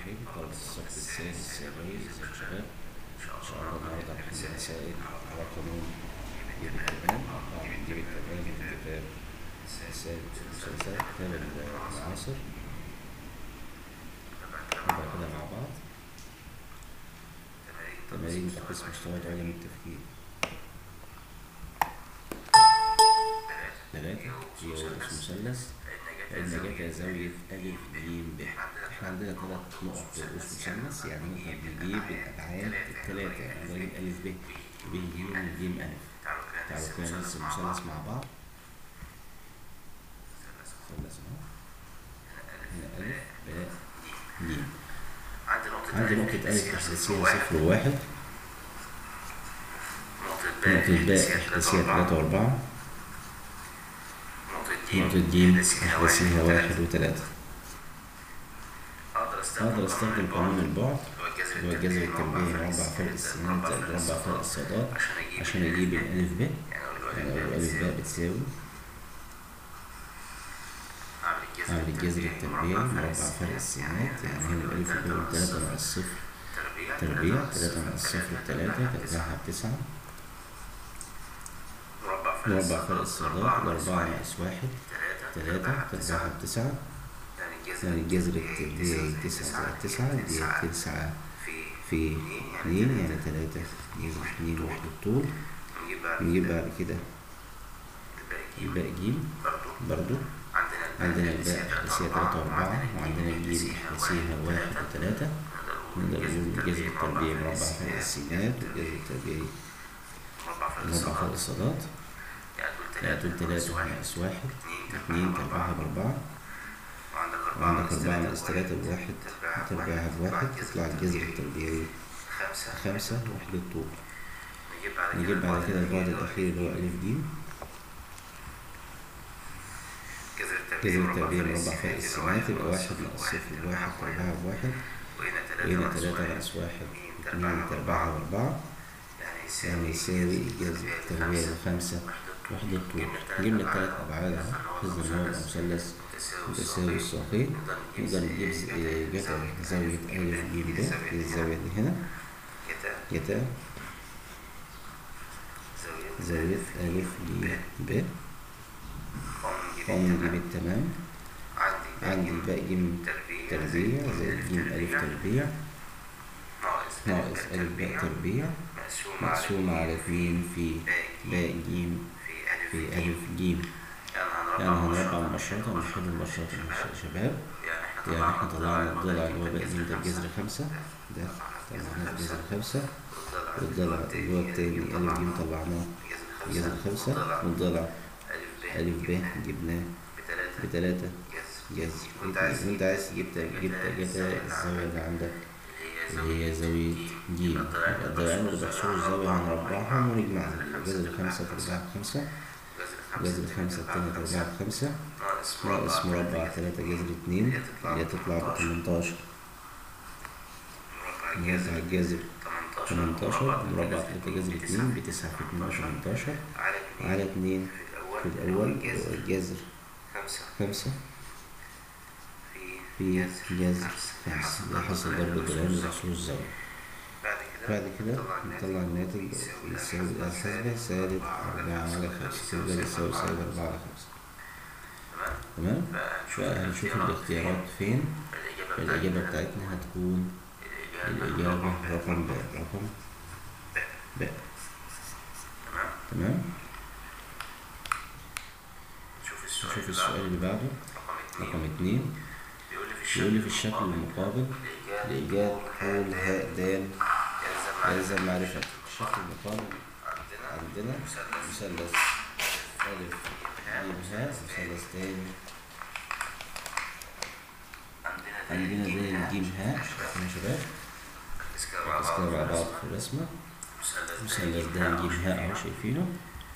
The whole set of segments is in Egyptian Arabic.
الرحيم طلبة الصف الثاني الثانوي ازيكم يا شباب ان شاء الله النهارده هنحل مسائل على قانون جيب التمام طبعا جيب التمام من كتاب مسائل المسلسلات كتاب العناصر نبدأ كده مع بعض تمارين تقيس مستوى علم التفكير ثلاثة هي رؤوس مثلث فإن جت زاوية ألف ج ب احنا عندنا ثلاث نقط رؤوس مثلث يعني نقدر نجيب الأبعاد الثلاثة يعني نقدر نجيب ألف ب ب ج وج ألف تعالوا كده نرسم مثلث مع بعض مثلث أهو هنا ألف باء ج عندي نقطة ألف إحداثية صفر وواحد نقطة باء إحداثية تلاتة وأربعة نقطة ج إحداثية واحد وتلاتة أقدر أستخدم قانون البعد اللي هو الجذر التربيعي مربع فرق السنين زائد مربع فرق الصادات عشان أجيب الألف ب يعني أقول ألف ب بتساوي أعمل الجذر التربيعي مربع فرق السنات يعني هنا الألف ب تلاتة ناقص صفر تربيع تلاتة ناقص صفر بتلاتة ترجعها بتسعة مربع فرق الصادات الأربعة ناقص واحد تلاتة ترجعها بتسعة يعني الجذر التربيعي تسعة زائد تسعة دي تسعة في اتنين يعني تلاتة جذر اتنين وحدة طول نجيب بعد كده الباء جيم برضو عندنا الباء إحداثية تلاتة وأربعة وعندنا الجيم إحداثية واحد وتلاتة نقدر نقول الجذر التربيعي مربع فرق السينات والجذر التربيعي مربع فرق الصادات يعني تقول تلاتة ناقص واحد اتنين تربعها بأربعة وعندك أربعة ناقص تلاتة بواحد تربعها بواحد تطلع الجذر التربيعي خمسة وحدة طول نجيب بعد كده البعد الأخير اللي هو ألف ج جذر التربيع مربع فرق السمات يبقى واحد ناقص صفر بواحد تربعها بواحد وهنا تلاتة ناقص واحد اتنين تربعها بأربعة يعني يساوي الجذر التربيعي بخمسة وحدة طول جبنا التلات أبعاد أهو حفظنا إن هو يبقى مثلث متساوي الساقين نقدر نجيب جتا زاوية ألف ج ب في الزاوية دي هنا جتا زاوية ألف ج ب قوم نجيب التمام عندي باء ج تربيع زائد ج ألف تربيع ناقص ألف باء تربيع مقسوم على اتنين في باء ج في ألف ج يعني هنربع مباشرة ونحل مباشرة يا شباب يعني احنا طلعنا الضلع اللي هو باء ج ده الجذر خمسة ده طلعناه الجذر خمسة والضلع اللي هو التاني ألف ج طلعناه الجذر خمسة والضلع ألف ب جبناه بتلاتة جذر وانت عايز تجيب جبت جتا الزاوية اللي عندك اللي هي زاوية ج يبقى الضلعين اللي بيحصلوا الزاوية هنربعهم ونجمعهم جذر خمسة تربعها بخمسة جذر خمسة التانية تربعها بخمسة ناقص مربع تلاتة جذر اتنين اللي هي تطلع بتمنتاشر مربع الجذر تمنتاشر مربع تلاتة جذر اتنين بتسعة في اتنين وتمنتاشر على اتنين في الأول الجذر خمسة في جذر خمسة ده حصل ضرب الضلعين لحصول الزاوية بعد كده نطلع الناتج يساوي الحسبة سالب أربعة على خمسة كده يساوي سالب أربعة على خمسة تمام فهنشوف الاختيارات فين الإجابة بتاعتنا هتكون الإجابة رقم ب رقم ب تمام نشوف السؤال اللي بعده رقم اتنين بيقول لي في الشكل المقابل لإيجاد حول هاء د يلزم معرفة الشكل المقابل عندنا مثلث ألف ج هاء مثلث تاني عندنا زي الجيم هاء شايفين يا شباب ركز كده مع بعض في الرسمة مثلث ده جيم هاء أهو شايفينه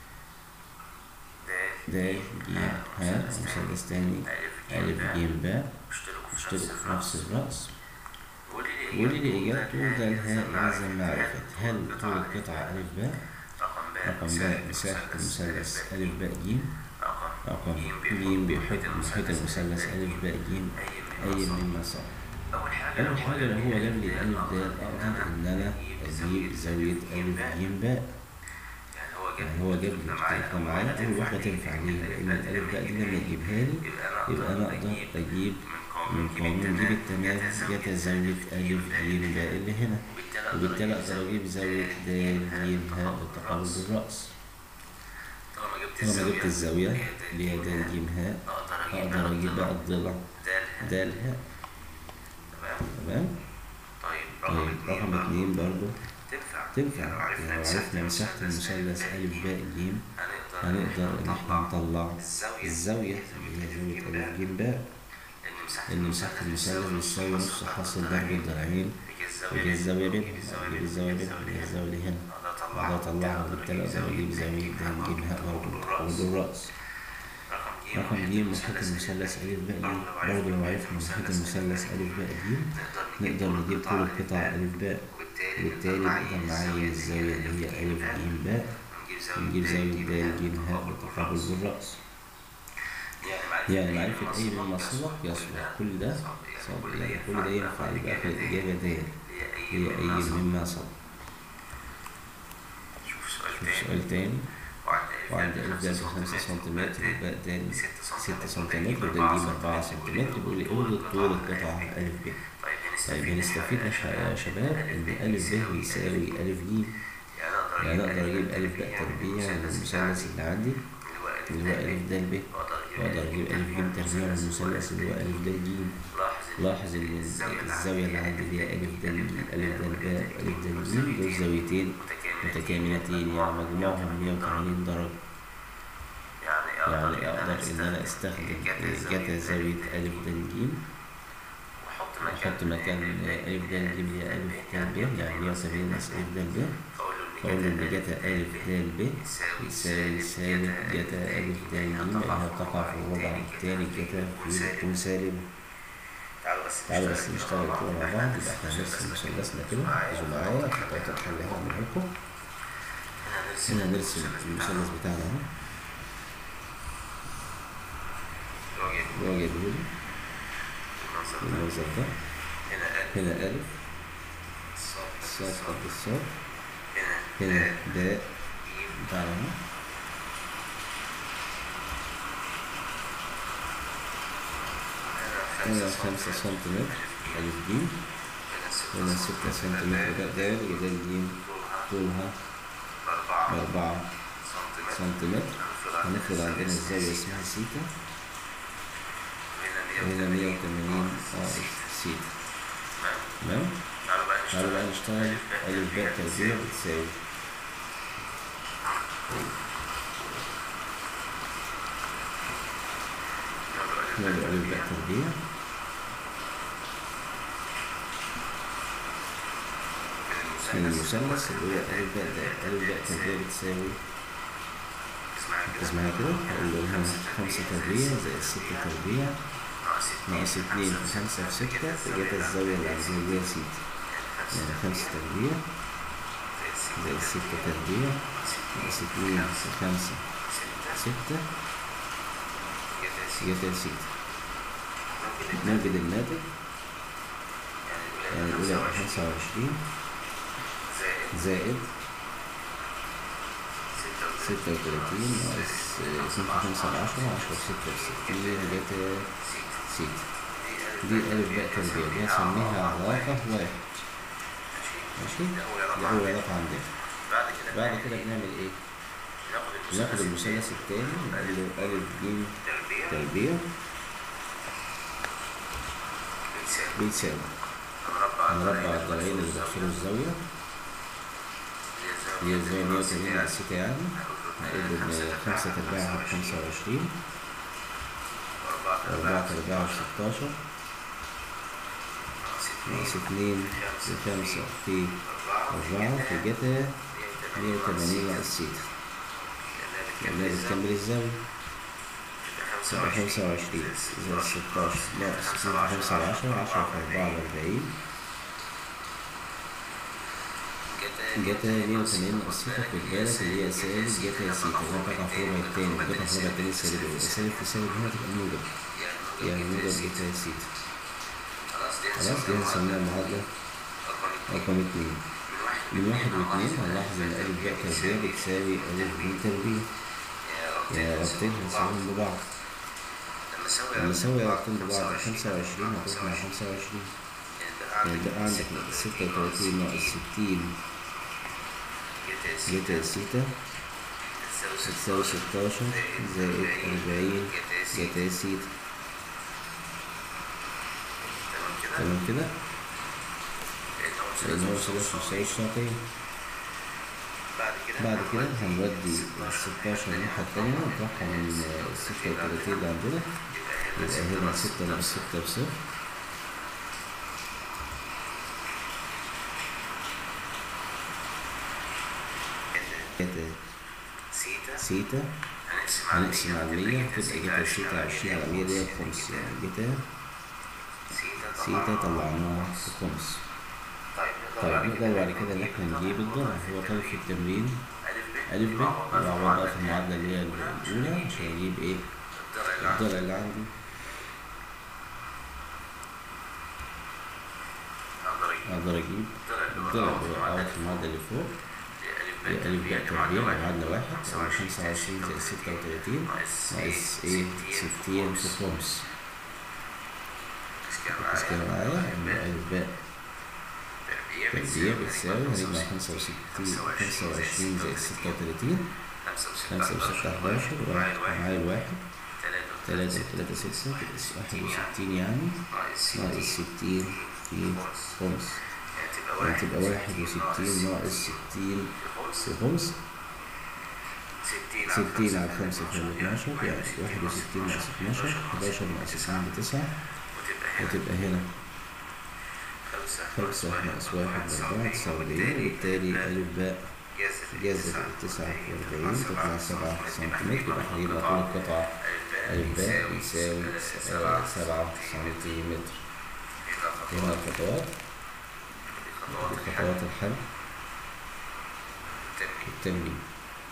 ده جيم هاء مثلث تاني ألف جيم باء اشترك في نفس الرأس قولي لي إجابته ده الهاء يلزم معرفة هل طول القطعة ألف باء رقم باء مساحة المثلث ألف باء ج رقم ج بيحيط محيط المثلث ألف باء ج أي مما سبق أول حاجة أول حاجة لو هو جاب لي ألف دال أقدر إن أنا أجيب زاوية ألف ج باء يعني هو جاب يعني هو جاب لي اختلفنا معايا أول واحدة تنفع ليه لأن الألف باء دي لما يجيبها لي يبقى أنا أقدر أجيب من قانون جيب التمام جت زاوية ألف ج باء اللي هنا وبالتالي أقدر أجيب زاوية د ج هاء بالتقابل بالرأس طالما جبت طالما جبت الزاوية الزاوية اللي هي د ج هاء أقدر أقدر أجيب بقى الضلع دال د هاء تمام تمام طيب طيب رقم اتنين برضو تنفع تنفع لو لو عرفنا عرفنا مساحة المثلث ألف باء ج هنقدر هنقدر إن احنا نطلع الزاوية الزاوية اللي هي زاوية ألف ج باء لأن مساحة لأن مساحة المثلث بتساوي نص حاصل ضرب الضلعين وجه الزاوية بينهم أجيب الزاوية بينهم اللي هي الزاوية اللي هنا أقدر أطلعها وبالتالي أقدر أجيب زاوية د ج هاء برضه بالتقابل بالرأس رقم ج محيط المثلث ألف باء ج برضه لو عرفنا محيط المثلث ألف باء ج نقدر نجيب طول القطع ألف باء وبالتالي نقدر نعين الزاوية اللي هي ألف ج باء ونجيب زاوية د ج هاء بالتقابل بالرأس يعني معرفة أي مما سبق يصلح كل ده صعب يعني كل ده ينفع يبقى آخر الإجابة د هي أي مما سبق شوف سؤال شوف تاني سؤال تاني وعند وعند ألف د خمسة سنتيمتر وباء د ستة سنتيمتر وده سنتيمتر ج أربعة سنتيمتر بيقول لي أوجد طول القطعة ألف ب طيب طيب هنستفيد هنستفيد يا ش- يا شباب إن ألف ب يساوي ألف ج يعني يعني أقدر أقدر أجيب ألف باء تربيع من المثلث اللي عندي اللي هو ألف د ب وأقدر أجيب ألف ج تربيع من المثلث اللي هو ألف د ج لاحظ إن الزاوية اللي عندي اللي هي ألف د ألف د باء ألف د ج دول زاويتين متكاملتين يعني مجموعهم 180 درجة يعني أقدر إن أنا أستخدم جتا زاوية ألف د ج أحط مكان ألف د ج هي ألف د ب يعني 170 ناقص ألف د ب فأقول إن جتا ألف د ب يساوي سالب جتا ألف د ج لأنها تقع في الربع الثاني جتا في تكون سالبة تعالوا بس نشتغل كده مع بعض يبقى احنا هنرسم مثلثنا كده ركزوا معايا عشان تقدروا تحلها أعملها لكم هنا هنرسم المثلث بتاعنا أهو اللي هو جايبه لي بالمنظر ده هنا ألف صاد قد الصاد هنا باء بتاعنا اهو هنا خمسة سنتيمتر ألف ج هنا ستة سنتيمتر باء دال ودال ج طولها أربعة سنتيمتر هنفرض عندنا الزاوية اسمها سيتا وهنا مية وتمانين ناقص سيتا تمام تعالوا بقى نشتغل ألف باء تربيع بتساوي نعمل ألف باء تربيع من المثلث اللي هو ألف باء ده ألف باء تربيع بتساوي اسمها كده هقول له هنا خمسة تربيع زائد ستة تربيع ناقص اتنين في خمسة في ستة فجت الزاوية اللي عايزين اللي هي سيتا يعني خمسة تربيع زائد ستة تربيع ناقص اتنين في خمسة ستة جت سيتا نوجد الناتج يعني الأولى خمسة وعشرين زائد ستة وتلاتين ناقص اتنين في خمسة بعشرة عشرة في ستة وستين جت سيتا دي ألف باء تربيع دي هسميها علاقة واحد ماشي دي أول علاقة عندنا بعد كده بنعمل إيه؟ ناخد المثلث التاني نقول له ألف ج تربيع بيتساوي هنربع الضلعين اللي بيحصلوا الزاوية اللي هي الزاوية 180 على الستة يعني هنقول إن خمسة تربيعها بخمسة وعشرين أربعة تربيعها بستاشر ناقص اتنين في خمسة في أربعة في جتا مية وتمانين ناقص ستة لأنها بتكمل الزاوية تبقى خمسة وعشرين زائد ستاشر ناقص اتنين في خمسة وعشرة عشرة في أربعة وأربعين جتا مية وتمانين ناقص ستة خد بالك اللي هي سالب جتا ستة اللي تقع في الربع التاني جتا في الربع التاني سالب يبقى سالب في سالب هنا تبقى موجب يعني موجب جتا ستة خلاص دي هنسميها المعادلة رقم اتنين من واحد واثنين هنلاحظ إن ألف باء تربيع بتساوي ألف ب تربيع يا ربطين هنساويهم ببعض لما نساوي ربطين ببعض خمسة وعشرين هتروح مع خمسة وعشرين يبقى عندك ستة وتلاتين ناقص ستين جتا سيتا بتساوي ستاشر زائد أربعين جتا سيتا تمام كده لأن هو ثلاث مساوي ساعتين بعد كده هنودي الستاشر الناحية التانية نطرحها من الستة وتلاتين اللي عندنا يبقى هنا ستة ناقص ستة بصفر جتا سيتا هنقسم على مية تبقى جتا سيتا عشرين على مية دي خمس يعني جتا سيتا طلعناها في خمس طيب نقدر بعد كده إن احنا نجيب الضرب هو طالب في التمرين ألف ب وعوض بقى في المعادلة اللي هي الأولى عشان أجيب إيه الضلع اللي عندي أقدر أجيب الضلع هو أعوض في المعادلة اللي فوق هي ألف باء تربيع معادلة واحد أو خمسة وعشرين زائد ستة وتلاتين ناقص إيه ستين في خمس بس كده معايا إن ألف باء تربيع بتساوي هنجمع خمسة وستين خمسة وعشرين زائد ستة وتلاتين خمسة وستة حداشر واحد معايا الواحد تلاتة وتلاتة ستة واحد وستين يعني ناقص ستين في خمس يعني تبقى واحد وستين ناقص ستين في خمس ستين على خمسة في اتناشر يعني واحد وستين ناقص اتناشر حداشر ناقص اتنين بتسعة وتبقى هنا خمسة ناقص واحد بأربعة تسعة وأربعين وبالتالي ألف باء جذر التسعة وأربعين تطلع سبعة سنتيمتر يبقى احنا جبنا طول القطعة ألف باء يساوي سبعة سنتيمتر هنا الخطوات دي خطوات الحل التمرين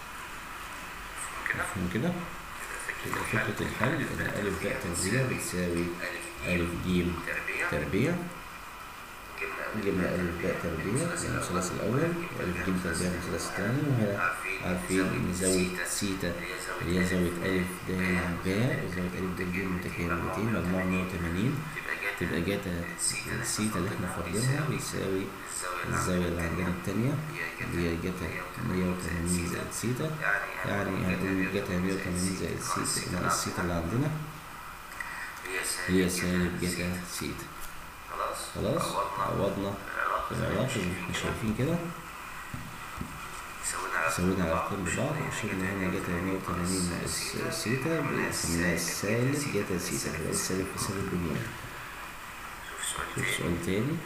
مفهوم كده؟ يبقى فكرة الحل إن ألف باء تربيع بتساوي ألف جيم تربيع جبنا ألف باء تربيع من الثلاث الأول وألف جيم تربيع من الثلاث الثاني وهنا عارفين إن زاوية سيتا اللي هي زاوية ألف د باء وزاوية ألف د ج متكاملتين مجموع 180 تبقى جاتا السيتا اللي احنا فاضلينها بيساوي الزاوية اللي عندنا التانية اللي هي جاتا 180 زائد سيتا يعني هنقول جاتا 180 زائد سيتا ناقص السيتا اللي عندنا هي سالب جاتا سيتا خلاص عوضنا العلاقة زي ما احنا شايفين كده سوينا علاقتين ببعض وشلنا هنا جاتا 180 ناقص سيتا سميناها السالب جاتا سيتا يبقى السالب في سالب بمية شوف سؤال تاني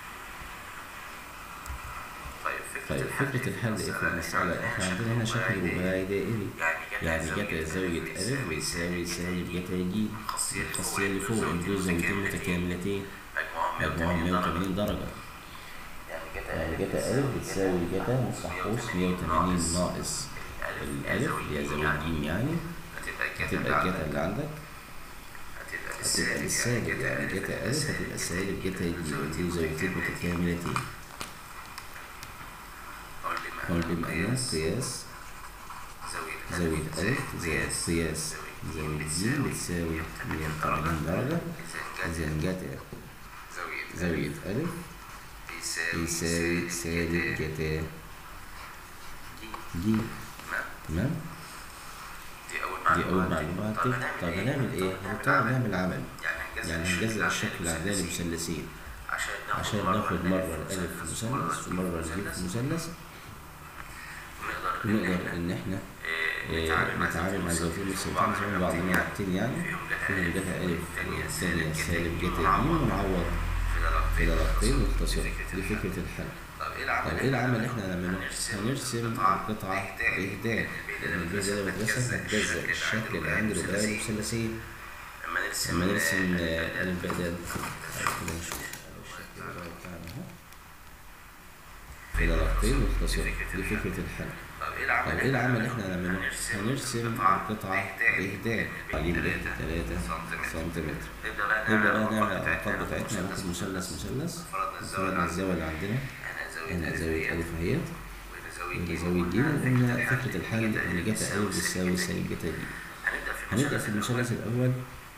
طيب فكرة الحل ايه في المسألة؟ احنا عندنا هنا شكل رباعي دائري يعني جتا زاوية ألف بيساوي سالب جتا ج الخاصية اللي فوق دول زاويتين متكاملتين مجموعهم 180 درجة يعني جتا ألف بتساوي جتا مستحقوس 180 ناقص الألف اللي هي زاوية ج يعني هتبقى الجتا اللي عندك هتبقى بالسالب يعني جتا ألف هتبقى سالب جتا ج ودي زاويتين متكاملتين هو بما أن قياس زاوية ألف زائد قياس زاوية ج بتساوي 180 درجة إذا جتا زاوية ألف يساوي سالب جتا ج تمام دي أول معلومة طب طب هنعمل إيه؟ هنضطر نعمل عمل يعني هنجزء الشكل اللي عندنا لمثلثين عشان ناخد مرة الألف في مثلث ومرة الجيم في مثلث نقدر إن إحنا إيه نتعامل مع زاويتين مختلفتين زي بعض المعادلتين يعني فيهم جتا ألف والثانية سالب جتا ج ونعوض في درجتين مختصرة دي فكرة الحل طب ايه العمل اللي احنا هنعمله؟ هنرسم القطعة بإهداء لأن الجزء ده مدرسة هتجزء الشكل اللي عند الرباعي المثلثية لما نرسم ألف باء د كده نشوف الشكل بتاعنا اهو في درجتين مختصرة دي فكرة الحل طب طب ايه العمل اللي احنا هنعمله؟ هنرسم القطعة بإهداء قليل ب 3 سنتيمتر نبدأ بقى نعمل الأرقام بتاعتنا ناخد مثلث مثلث فرضنا الزاوية اللي عندنا هنا زاوية ألف أهيت وهنا زاوية ج وقلنا فكرة الحل إن جتا ألف بتساوي سالب جتا ج هنبدأ في المثلث الأول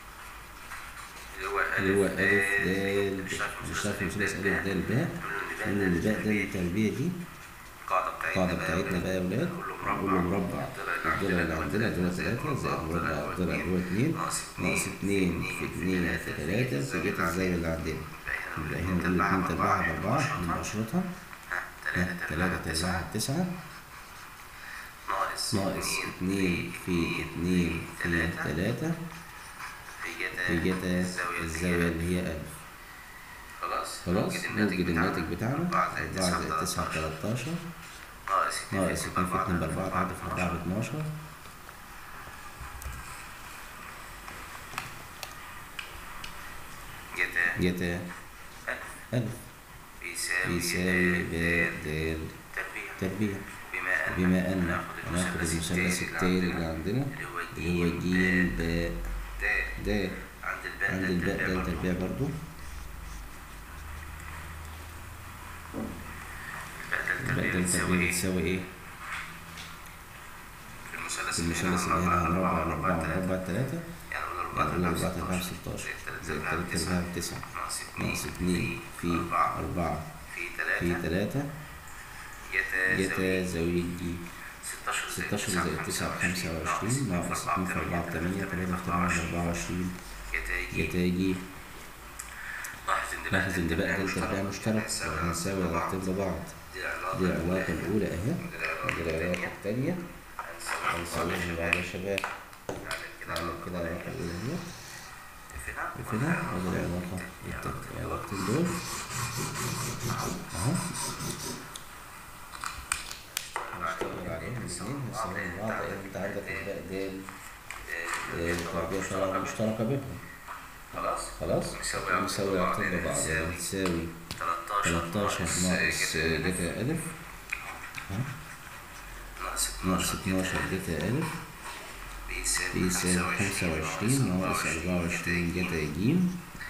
اللي هو ألف د نشتغل في المثلث ألف د باء نقول إن باء ده التربية دي القاعدة بتاعتنا بقى يا ولاد نقول له مربع الضلع اللي عندنا اللي هو تلاتة زائد مربع الضلع اللي هو اتنين ناقص اتنين في اتنين في تلاتة في جت الزاوية اللي عندنا يبقى هنا نقول اتنين تربعها بأربعة من عشرتها ها، تلاتة تربعها بتسعة ناقص اتنين في اتنين في تلاتة في جتا الزاوية اللي هي ألف خلاص نوجد الناتج بتاعنا أربعة زائد تسعة تلاتاشر ناقص اتنين في اتنين بأربعة تعدي في أربعة باتناشر جتا ألف يساوي ب د تربيع بما أن هناخد المثلث التاني اللي عندنا اللي هو ج ب د عند الباء ده التربيع برضو الباء ده التربيع بتساوي ايه؟ في المثلث اللي هنا هنربع الأربعة ونربع التلاتة يعني نقول أربعة تربيع بستاشر زائد تلاتة تربيع بتسعة ناقص اتنين في أربعة في تلاتة جتا زاوية ج ستاشر زائد تسعة بخمسة وعشرين ناقص اتنين في أربعة بتمانية تلاتة في تمانية بأربعة وعشرين جتا ج لاحظ إن بقى ده التربيع مشترك وهنساوي العلاقتين ببعض دي العلاقة الأولى أهي ودي العلاقة التانية هنساويهم بعد يا شباب نعمل كده العلاقة الأولى اهي كده ودي العلاقة التالتة العلاقتين دول أهو هنشتغل عليهم الاثنين هنساويهم بعض لأن أنت عندك الباء دال التربية طبعا مشتركة بينهم خلاص نساوي العلاقتين ببعض يعني تساوي 13 ناقص جتا ألف ها؟ ناقص 12 جتا ألف بيساوي 25 ناقص 24 جتا ج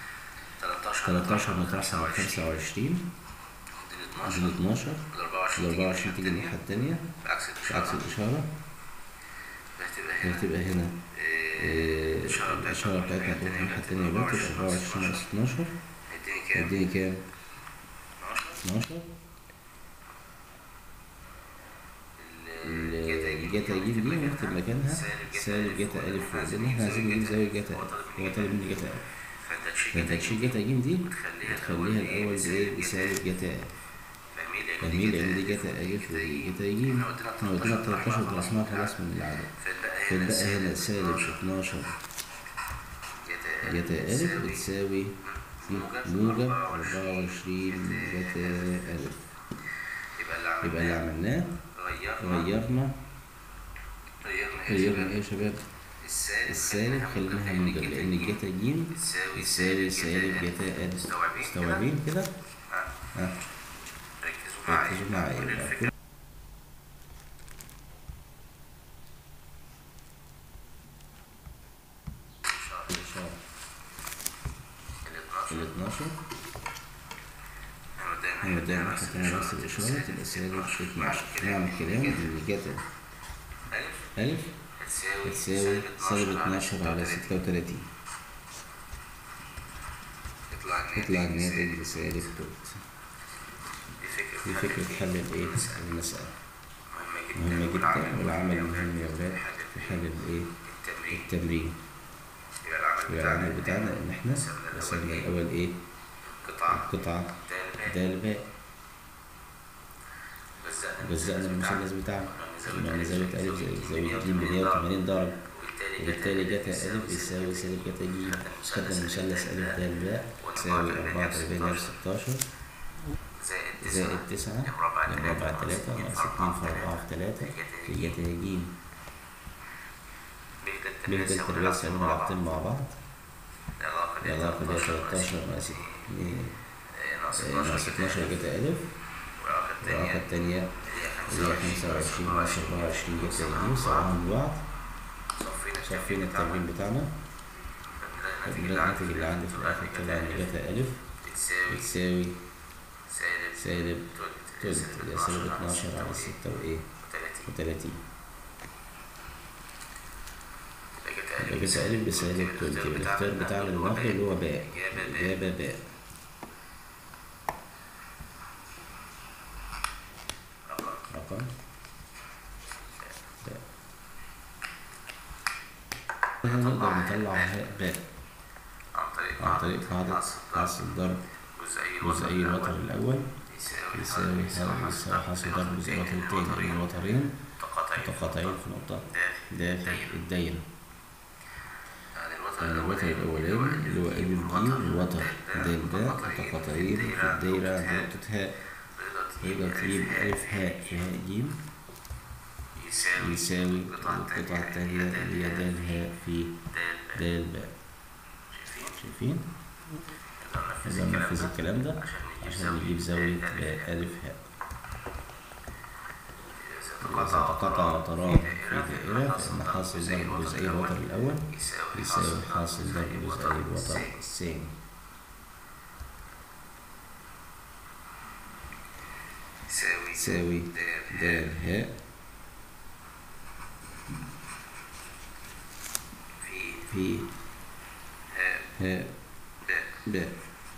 13 نطرحها من 25 دي 12 ال 24 تيجي الناحية التانية بعكس الإشارة هتبقى هنا آه، الإشارة بتاعتنا هتروح الناحية التانية يبقى تبقى 24 ناقص 12 هيديني كام؟ 12 الجتا ج دي نكتب مكانها سالب جتا ألف لأن احنا عايزين نجيب زاوية جتا ألف هو طالب مني جتا ألف فأنت هتشيل جتا ج دي وتخليها الأول بإيه؟ بسالب جتا ألف جميل لأن دي جتا ألف ودي جتا ج احنا قلنا 13 درسناها خلاص من العدد فيتبقى هنا سالب 12 جتا ألف بتساوي موجب 24 جتا ألف يبقى اللي عملناه غيرنا غيرنا ايه يا شباب السالب خليناها موجب لأن الجتا ج بتساوي سالب جتا ألف مستوعبين كده؟ ها ركزوا معايا يبقى كل الإشارة ال 12 هنا ده الناحية التانية نفس الإشارة تبقى سالب 12 نعمل كلام إن جتا ألف بتساوي سالب 12 على 36 يطلع الناتج بسالب توت دي فكرة حل الإيه؟ المسألة مهمة جدا والعمل مهم يا ولاد في حل الإيه؟ التمرين يبقى العمل بتاعنا إن إحنا رسمنا الأول إيه؟ القطعة ده الباء جزأنا المثلث بتاعنا قلنا زاوية ألف زائد زاوية ج ب 180 درجة وبالتالي جتا ألف يساوي سالب جتا ج خدنا المثلث ألف ده الباء تساوي أربعة تربيع ناقص ستاشر زائد تسعة لمربع تلاتة ناقص اتنين في أربعة في تلاتة في جتا ج بهدى التربيع سالب علاقتين مع بعض العلاقة دي تلاتاشر ناقص اتنين ناقص اتناشر جتا ألف والعلاقة التانية اللي هي خمسة وعشرين ناقص أربعة وعشرين جت تلاتين سواهم ببعض صفينا صفينا التمرين بتاعنا فبنلاقي الناتج اللي عندي في الآخر طلع إن جتا ألف بتساوي بتساوي سالب سالب تلت تلت اللي هي سالب اتناشر على ستة وإيه وتلاتين وتلاتين يبقى يبقى جتا ألف بسالب تلت يبقى الاختيار بتاعنا اللي ناخده اللي هو باء الإجابة باء رقم رقم باء هنا نقدر نطلع هاء باء عن طريق عن طريق قاعدة حاصل حاصل ضرب جزئي جزئي الوتر الأول يساوي يساوي هاء يساوي حاصل ضرب جزئي الوتر التاني لأن الوترين متقاطعين متقاطعين في نقطة داخل داخل الدايرة يعني الوتر يعني الوتر الأولاني اللي هو ألف جيم الوتر د باء متقاطعين في الدايرة عند نقطة هاء يقدر تجيب ألف هاء في هاء جيم يساوي يساوي القطعة التانية اللي هي د هاء في د د باء شايفين شايفين؟ نقدر إذا ننفذ ننفذ الكلام ده عشان عشان نجيب زاوية باء ألف هاء إذا تقاطع تقاطع وتران في دائرة فإن حاصل ضرب جزئي الوتر الأول يساوي حاصل ضرب جزئي الوتر الثاني يساوي يساوي د د هاء في في هاء هاء د باء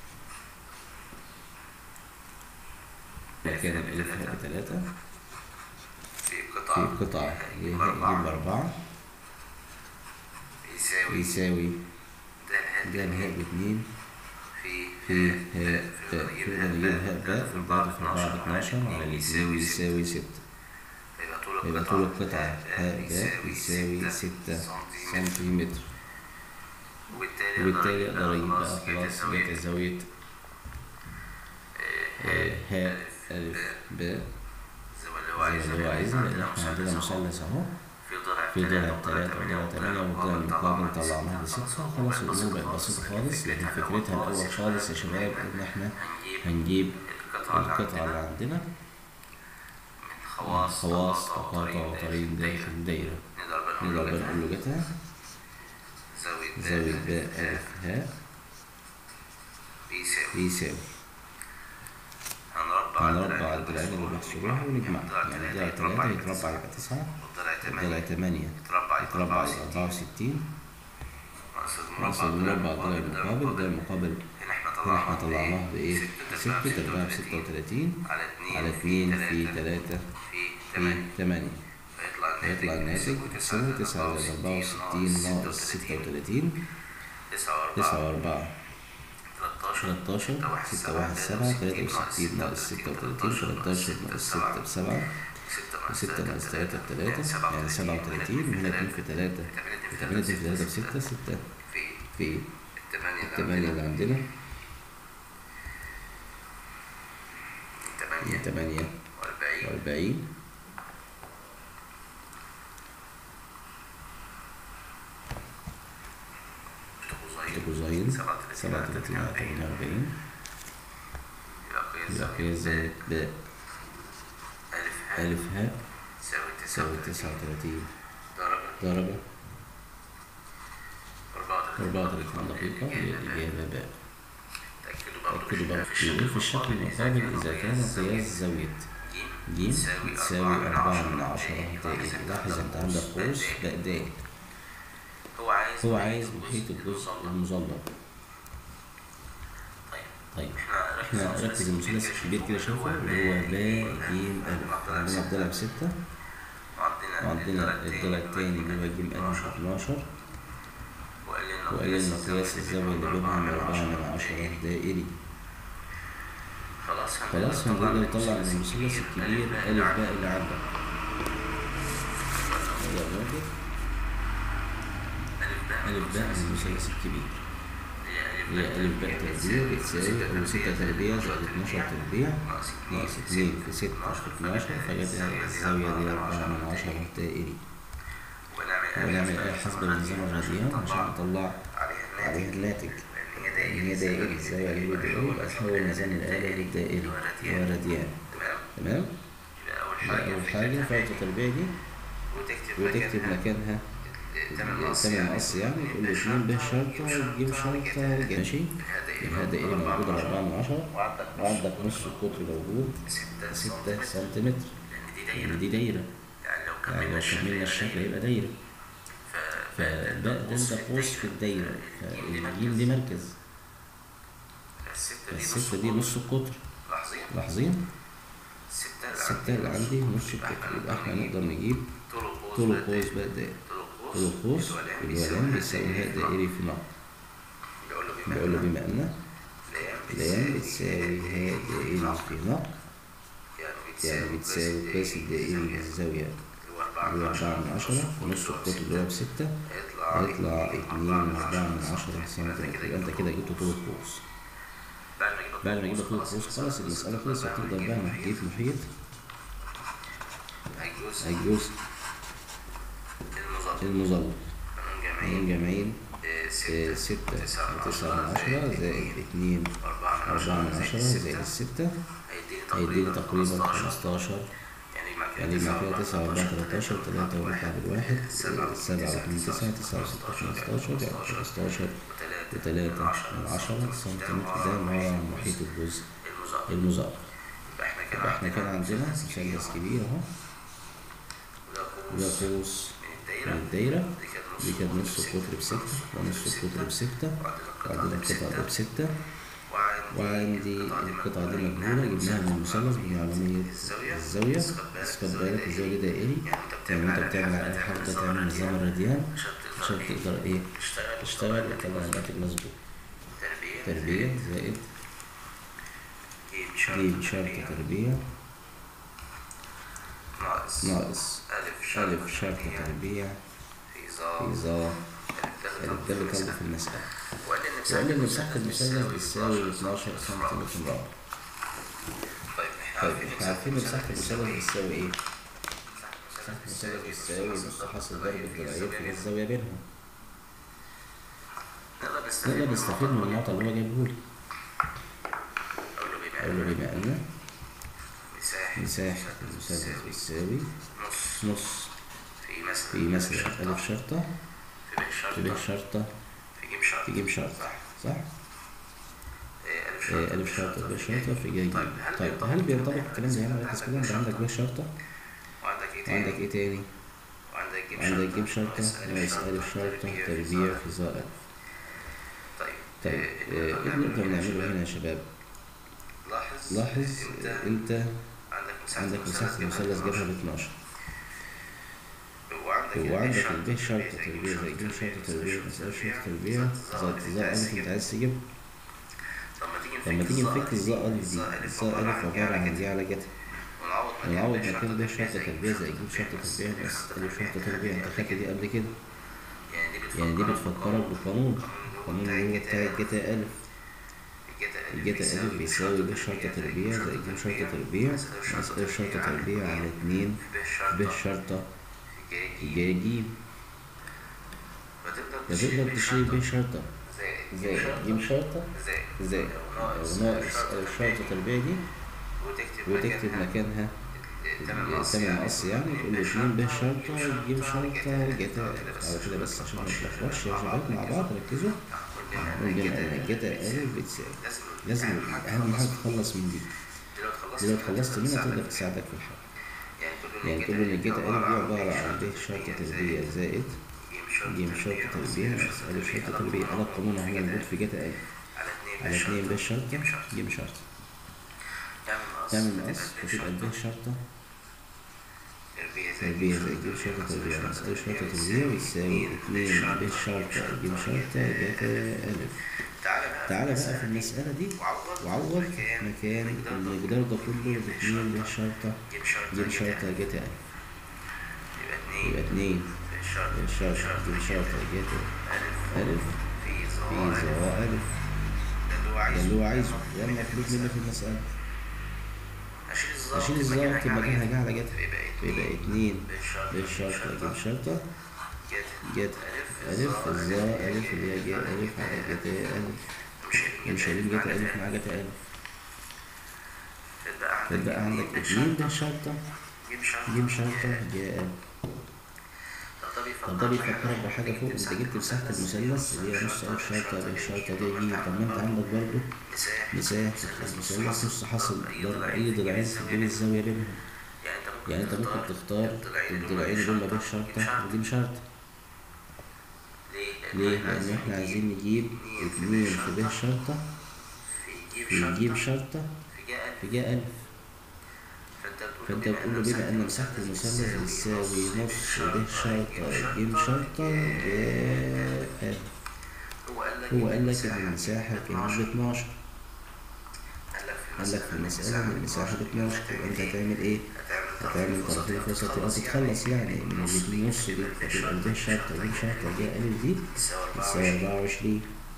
مكان الألف هاء بتلاتة في في قطعة قطعة اللي هي هاء جيم بأربعة يساوي يساوي د د هاء باتنين في في هاء باء في نجيب هاء باء والضرب في أربعة باتناشر على الاتنين يساوي ستة يبقى طول القطعة هاء باء يساوي ستة سنتيمتر وبالتالي أقدر أجيب بقى خلاص جت زاوية آه، هاء ألف باء زي ما هو عايزها لأن احنا عندنا مثلث أهو في ضلع تلاتة وضلع تمانية والضلع المقابل طلعناه لستة خلاص الأمور بقت بسيطة خالص لكن فكرتها الأول خالص يا شباب إن احنا هنجيب القطعة اللي عندنا من خواص خواص تقاطع وطريق داخل الدايرة نقدر نقدر بنقول بنقول له جتها زاوية زاوية باء ألف هاء بيساوي يساوي هنربع هنربع الضلعين اللي بيحصلوها ونجمعها يعني ضلع تلاتة يتربع يبقى تسعة والضلع ضلع تمانية تمانية يتربع يتربع يتربع يبقى أربعة وستين ناقص ناقص المربع المربع الضلع المقابل الضلع المقابل هنا احنا هنا احنا طلعناه طلعناه بإيه؟ ستة تربيع بستة وتلاتين على اتنين على اتنين في تلاتة في في تمانية تمانية فيطلع هيطلع الناتج يساوي تسعة زائد أربعة وستين ناقص ستة وتلاتين تسعة تسعة وأربعة وأربعة تلاتاشر تلاتاشر ستة واحد سبعة تلاتة وستين ناقص ستة وتلاتين تلاتاشر ناقص ستة بسبعة وستة ناقص تلاتة بتلاتة يعني سبعة وتلاتين وهنا اتنين في تلاتة وتمانية اتنين في تلاتة بستة ستة في في التمانية التمانية اللي عندنا تمانية تمانية وأربعين وأربعين كوزين سبعة وتلاتين على تمانية وأربعين يبقى قياس زاوية باء ألف ألف هاء تساوي تساوي تسعة تسعة وتلاتين درجة درجة أربعة أربعة وتلاتين دقيقة هي الإجابة باء تأكدوا برضه تأكدوا بقى في بيقول في الشكل المقابل إذا كان قياس زاوية ج تساوي أربعة من عشرة دائري لاحظ أنت عندك قوس باء دال هو عايز هو عايز محيط الجزء المظلل طيب طيب احنا احنا ركز المثلث الكبير كده شايفه اللي هو باء ج ألف عندنا الضلع بستة وعندنا الضلع التاني اللي هو ج ألف اتناشر وقال لنا قياس الزاوية اللي بينهم أربعة من عشرة دائري خلاص خلاص هنقدر نطلع من المثلث الكبير ألف باء اللي عندك نقدر ناخد ألف باء من المثلث الكبير هي ألف باء تربيع بتساوي أو ستة تربيع زائد اتناشر تربيع ناقص اتنين في ستة في اتناشر فجت الزاوية دي أربعة من عشرة دائري ونعمل آلة حسب النظام الراديان عشان نطلع عليها الناتج إن هي دائري الزاوية اللي هي دائري يبقى تحول ميزان الآلة للدائري اللي هو راديان تمام تمام؟ حاجة أول حاجة شرطة تربيع دي وتكتب وتكتب مكانها مكانها تمن مقص تمن يعني مقص يعني تقول له اتنين ب شرطة جيم شرطة جيم ماشي يبقى ده ايه موجود أربعة من عشرة وعندك وعندك نص القطر موجود ستة ستة سنتيمتر سنتيمتر لأن دي يعني دايرة دي دايرة يعني لو يعني كملنا لو الشكل كملنا الشكل هيبقى هيبقى دايرة فبقى فبقى ده انت قوس في الدايرة فالجيم دي مركز الستة دي الستة دي نص القطر لاحظين لاحظين الستة الستة اللي عندي نص القطر يبقى احنا نقدر نجيب طول القوس طول بقى القوس بقى ده طول طول القوس القوس الولان الولان بيساوي هاء دائري في نقط بيقول له بما بقول له أن بما ان لام لام بتساوي هاء دائري في نقط يعني يعني بتساوي قياس الدائري للزاوية اللي هو أربعة من عشرة ونص القطر اللي هو بستة هيطلع هيطلع اتنين وأربعة من عشرة سنتيمتر يبقى أنت كده جبت طول القوس بعد ما جبت طول القوس خلاص المسألة خلصت هتقدر بقى محيط محيط هيجوز هيجوز المظلم المظلم قانون من جمعين جمعين آه، ستة ستة تسعة تسعة من من عشرة زائد اتنين أربعة من أربعة من عشرة عشرة زائد الستة هيديني هيديني تقريبا تقريبا 15 خمستاشر يعني مع يعني مع كده كده تسعة وأربعة تلاتاشر تلاتة وواحد بالواحد سبعة سبعة واتنين تسعة تسعة وستة خمستاشر يعني خمستاشر وتلاتة من عشرة سنتيمتر ده هو محيط الجزء المظلم المزار يبقى احنا كده يبقى احنا كده عندنا مثلث كبير اهو وده وده قوس قوس من من الدايرة الدايرة دي دي كانت كانت نص القطر بستة ونص القطر بستة وعندنا القطعة دي بستة وعندي القطعة دي مجهولة جبناها من المثلث بمعلومية الزاوية بس خد بالك الزاوية دي دائري يعني انت بتعمل على أي حاجة تعمل نظام الراديان عشان تقدر ايه تشتغل وتطلع الناتج مظبوط تربية زائد دي شرط تربية ناقص ناقص ألف ألف شرط تربيع في في ظا ظا ألف ده اللي طلب في المسألة وقال وقال إن مساحة المثلث بتساوي 12 سنتيمتر مربع طيب احنا طيب عارفين احنا عارفين مساحة المثلث بتساوي ايه؟ مساحة مساحة المثلث بتساوي نص حاصل ضرب الضلعين في الزاوية بينهم نقدر نستفيد نقدر نستفيد من النقطة اللي هو جايبهولي أقول له بما أقول له أن بما أن مساحة مساحة المثلث بتساوي نص نص في مثلا في مثلا ألف شرطة في ب في ب شرطة شرطة في ج شرطة في ج شرطة صح؟ إيه، ألف إيه، شرطة ألف شرطة ب شرطة في جاي طيب، هل طيب بينطبق هل بينطبق الكلام الكلام ده هنا ركز كده أنت عندك ب شرطة وعندك ايه وعندك تاني؟ إيه تاني؟ وعندك ج وعندك ج شرطة شرطة ناقص ناقص ألف شرطة تربيع في تربيع ظا في ظا ألف طيب طيب إيه، إيه إيه نقدر نعمله هنا يا شباب؟ لاحظ لاحظ انت أنت عندك مساحة عندك مساحة المثلث جابها ب 12 وعندك وعندك الب الب شرطة تربيع زي ج شرطة تربيع مسألة شرطة تربيع زائد ظا ألف أنت عايز تجيب لما تيجي لما نفك تيجي نفك الظا ألف دي الظا ألف عبارة عن دي على جتا ونعوض ونعوض مكان ب شرطة تربيع زي ج شرطة تربيع بس ألف شرطة تربيع أنت خدت دي قبل كده يعني دي بتفكرك بالقانون القانون اللي هو بتاع الجتا ألف الجتا ألف بيساوي ب شرطة تربيع زي ج شرطة تربيع ناقص ألف شرطة تربيع على اتنين ب شرطة جاي ج فتقدر تشيل ب شرطة زائد ج شرطة زائد وناقص ألف شرطة تربيع دي وتكتب مكانها تمن مقص يعني تقول له اتنين ب شرطة ج شرطة جتا ألف على كده بس عشان ما نتلخبطش يا شباب مع بعض ركزوا نقول بما أن جتا ألف بتساوي لازم أهم حاجة تخلص من دي دي لو خلصت منها تقدر تساعدك في الحل يعني تقول له إن الجتا ألف دي عبارة عن ب شرطة تربيع زائد ج شرطة تربيع ناقص ألف شرطة تربيع على القانون هو موجود في جتا ألف على اتنين ب شرطة ج شرطة تعمل مقص وتبقى ب شرطة تربيع زي ج شرطة تربيع ناقص ألف شرطة تربيع بيساوي اتنين ب شرطة ج شرطة جتا ألف تعالى بقى في المسألة دي وعوض مكان المقدار ده كله باتنين ب شرطة ج شرطة جتا ألف يبقى اتنين ب شرطة ج شرطة جتا ألف في ظا ألف ده اللي هو عايزه ده المطلوب منه في المسألة أشيل الظا واكتب مكانها جه على جتا يبقى اتنين ب شرطة ج شرطة جتا ألف الظا ألف اللي هي جا ألف على جتا ألف مش شايلين جتا ألف مع جتا ألف فتبقى عندك اتنين ب شرطة جيم شرطة جيم شرطة جاء ألف طب طب ده ده بيفكرك بيفكرك بحاجة فوق انت جبت مساحة المثلث اللي هي نص ألف شرطة ب شرطة دي جيم طب ما انت عندك برضه مساحة مساحة المثلث نص حاصل ضرب أي ضلعين في الجيم الزاوية بينهم يعني انت ممكن يعني انت ممكن تختار الضلعين دول ما بين شرطة وجيم شرطة ليه؟ لأن احنا عايزين نجيب اتنين في ب شرطة في جيم شرطة في جاء ألف فانت بتقول له بما ان مساحة المثلث بتساوي نص ب شرطة جيم شرطة جاء ألف هو قال لك ان المساحة كانت ب 12 قال لك في المسألة ان المساحة ب 12 يبقى انت هتعمل ايه؟ هتعمل طرفين وسط اه تتخلص يعني من الاتنين نص دي فتبقى الب شرطة جيم شرطة جاء ألف دي بتساوي 24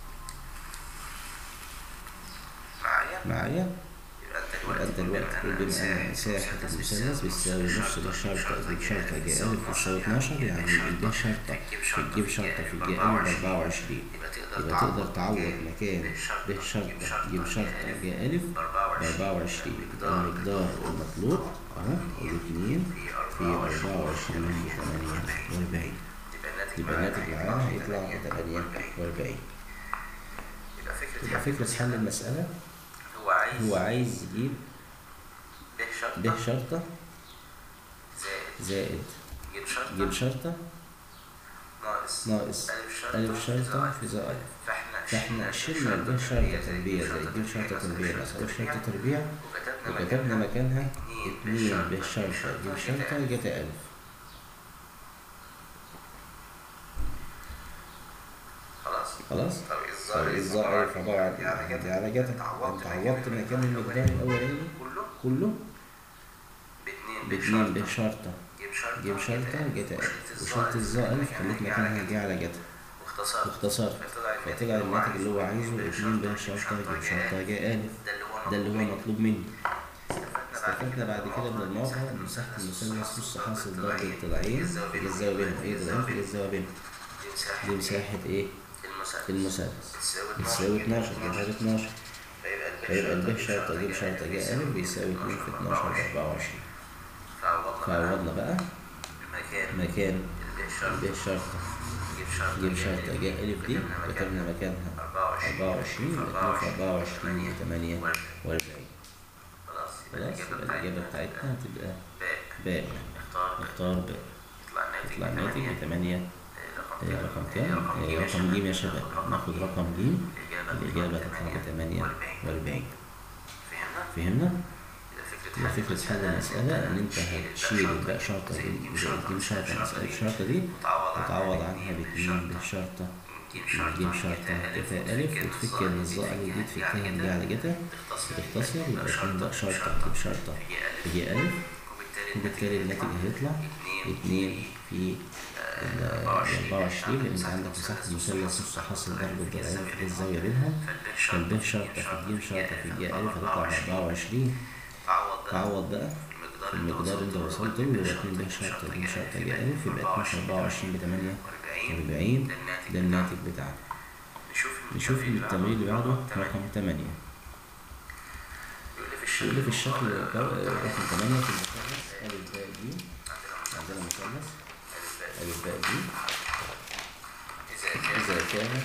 معايا معايا؟ يبقى يبقى انت انت دلوقتي تقول بما ان مساحة المثلث بتساوي نص ب شرطة جيم شرطة جاء ألف بتساوي 12 يعني الب شرطة في الجيم شرطة في الجاء ألف ب 24 يبقى يبقى تقدر تعوض مكان ب شرطة جيم شرطة جاء ألف ب 24 يبقى المقدار المطلوب أهو الاتنين في 24 من 48 يبقى الناتج معانا هيطلع ب 48 يبقى فكرة يبقى فكرة حل المسألة هو عايز هو عايز يجيب ب شرطة ب شرطة زائد زائد جيم شرطة جيم شرطة ناقص ناقص ألف شرطة ألف شرطة في زائد ألف فاحنا فاحنا شلنا ب شرطة تربيع زائد ب شرطة تربيع ناقص ألف شرطة تربيع وكتبنا مكانها اتنين ب شرطة ب شرطة جت ألف خلاص خلاص طب طب الظاهر الظاهر فعبارة عن دي على دي جدع على جدع انت عوضت مكان المقدار الأولاني كله كله باتنين باتنين ب شرطة جيم شرطة جيب شرطة جت ألف وشرط الظا ألف خليت مكانها دي على جدع واختصار واختصرت فطلع الناتج اللي هو عايزه اتنين ب شرطة جيب شرطة جاء ألف ده اللي ده هو اللي هو مطلوب مني استفدنا بعد استفدنا بعد كده من الموقع ان مساحة المثلث نص حاصل ضرب الضلعين في الزاوية بينهم ايه ضلعين في الزاوية بينهم دي مساحة دي مساحة ايه؟ المساحة المثلث بتساوي بتساوي 12 جبهة 12 فيبقى الب شرطة جيب شرطة جاء ألف بيساوي 2 في 12 ب 24 فعوضنا بقى مكان مكان الب الب شرطة جيب شرطة جاء ألف دي كتبنا مكانها 24 يبقى 2 في 24 هي 48 خلاص خلاص يبقى الإجابة بتاعتنا هتبقى باء اختار نختار باء يطلع يطلع الناتج الناتج ب 8 8 رقم كام؟ آه، رقم ج يا شباب ناخد رقم ج الإجابة تطلع ب 48 فهمنا؟ فهمنا؟ إذا يبقى فكرة فكرة حل المسألة إن أنت هتشيل الباء شرطة دي زائد جيم شرطة مسألة الشرطة دي وتعوض عنها باتنين بالشرطة جيم شرطة جتا ألف وتفك النظاء اللي دي تفكها اللي على جتا وتختصر يبقى اتنين باء شرطة جيم شرطة هي ألف وبالتالي الناتج هيطلع اتنين في ال 24 لأن أنت عندك مساحة المثلث نص حاصل ضرب الضلعين في الزاوية بينهم فالب شرطة في الجيم شرطة في الجي ألف هتطلع ب 24 تعوض بقى في المقدار اللي انت وصلت له اللي هو 2 ب شرطة جيم شرطة جي ألف يبقى 12 24 ب 48 ده الناتج بتاعنا نشوف التمرين اللي بعده رقم 8 يقول لي في الشكل رقم 8 في المثلث ألف باء ج عندنا مثلث ألف باء ج إذا كان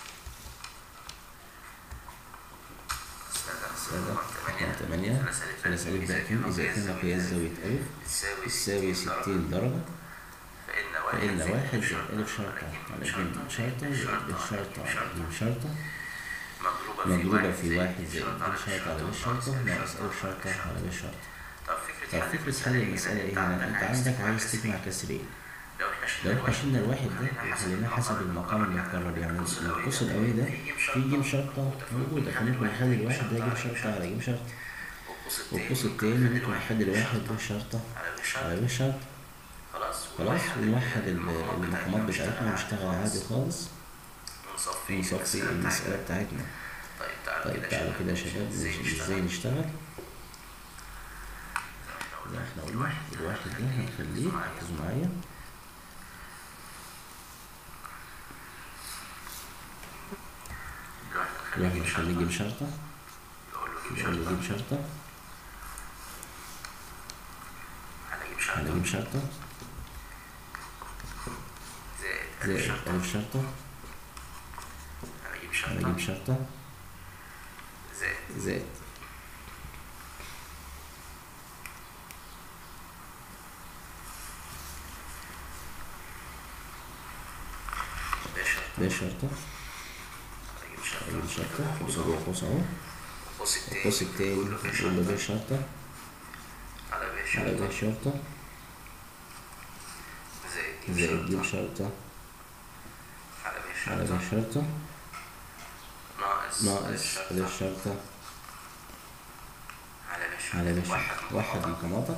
مسألة رقم 8 ثلاث ألف باء ج إذا كان قياس زاوية ألف يساوي 60 درجة فإن واحد زائد ألف شرطة على ج شرطة زائد ب شرطة على ج شرطة مضروبة في واحد زائد ب شرطة على ب شرطة ناقص ألف شرطة على ب شرطة طب فكرة حل المسألة إيه هنا؟ أنت عندك عايز تجمع كسرين لو احنا شلنا الواحد ده وخليناه حسب المقام المتكرر يعني القوس الأولاني ده في جيم شرطة موجودة فممكن نخلي الواحد ده جيم شرطة على جيم شرطة والقوس التاني ممكن نخلي الواحد ب شرطة على ب شرطة خلاص ونوحد ال- المقامات بتاعتنا ونشتغل عادي خالص ونصفي المسألة بتاعتنا طيب تعالوا كده يا شباب نش- ازاي نشتغل زي ما احنا قلنا الواحد ده هنخليه ركزوا معايا الواحد هنخليه جيم شرطة يقول له جيم شرطة على شرطة جيم شرطة زائد ألف زائد شرطة ألف شرطة على جيم على شرطة جيم شرطة زائد زائد ب شرطة ب شرطة على جيم على جيم شرطة شرطة كده جوه قوس أهو القوس التاني القوس التاني كله ب كله ب شرطة شرطة على ب على شرطة ب شرطة زائد جيم زائد جيم شرطة شرطة على ب على شرطة ب شرطة ناقص ناقص ألف ألف شرطة شرطة على ب شرطة على ب واحد شرطة واحد مقاماتك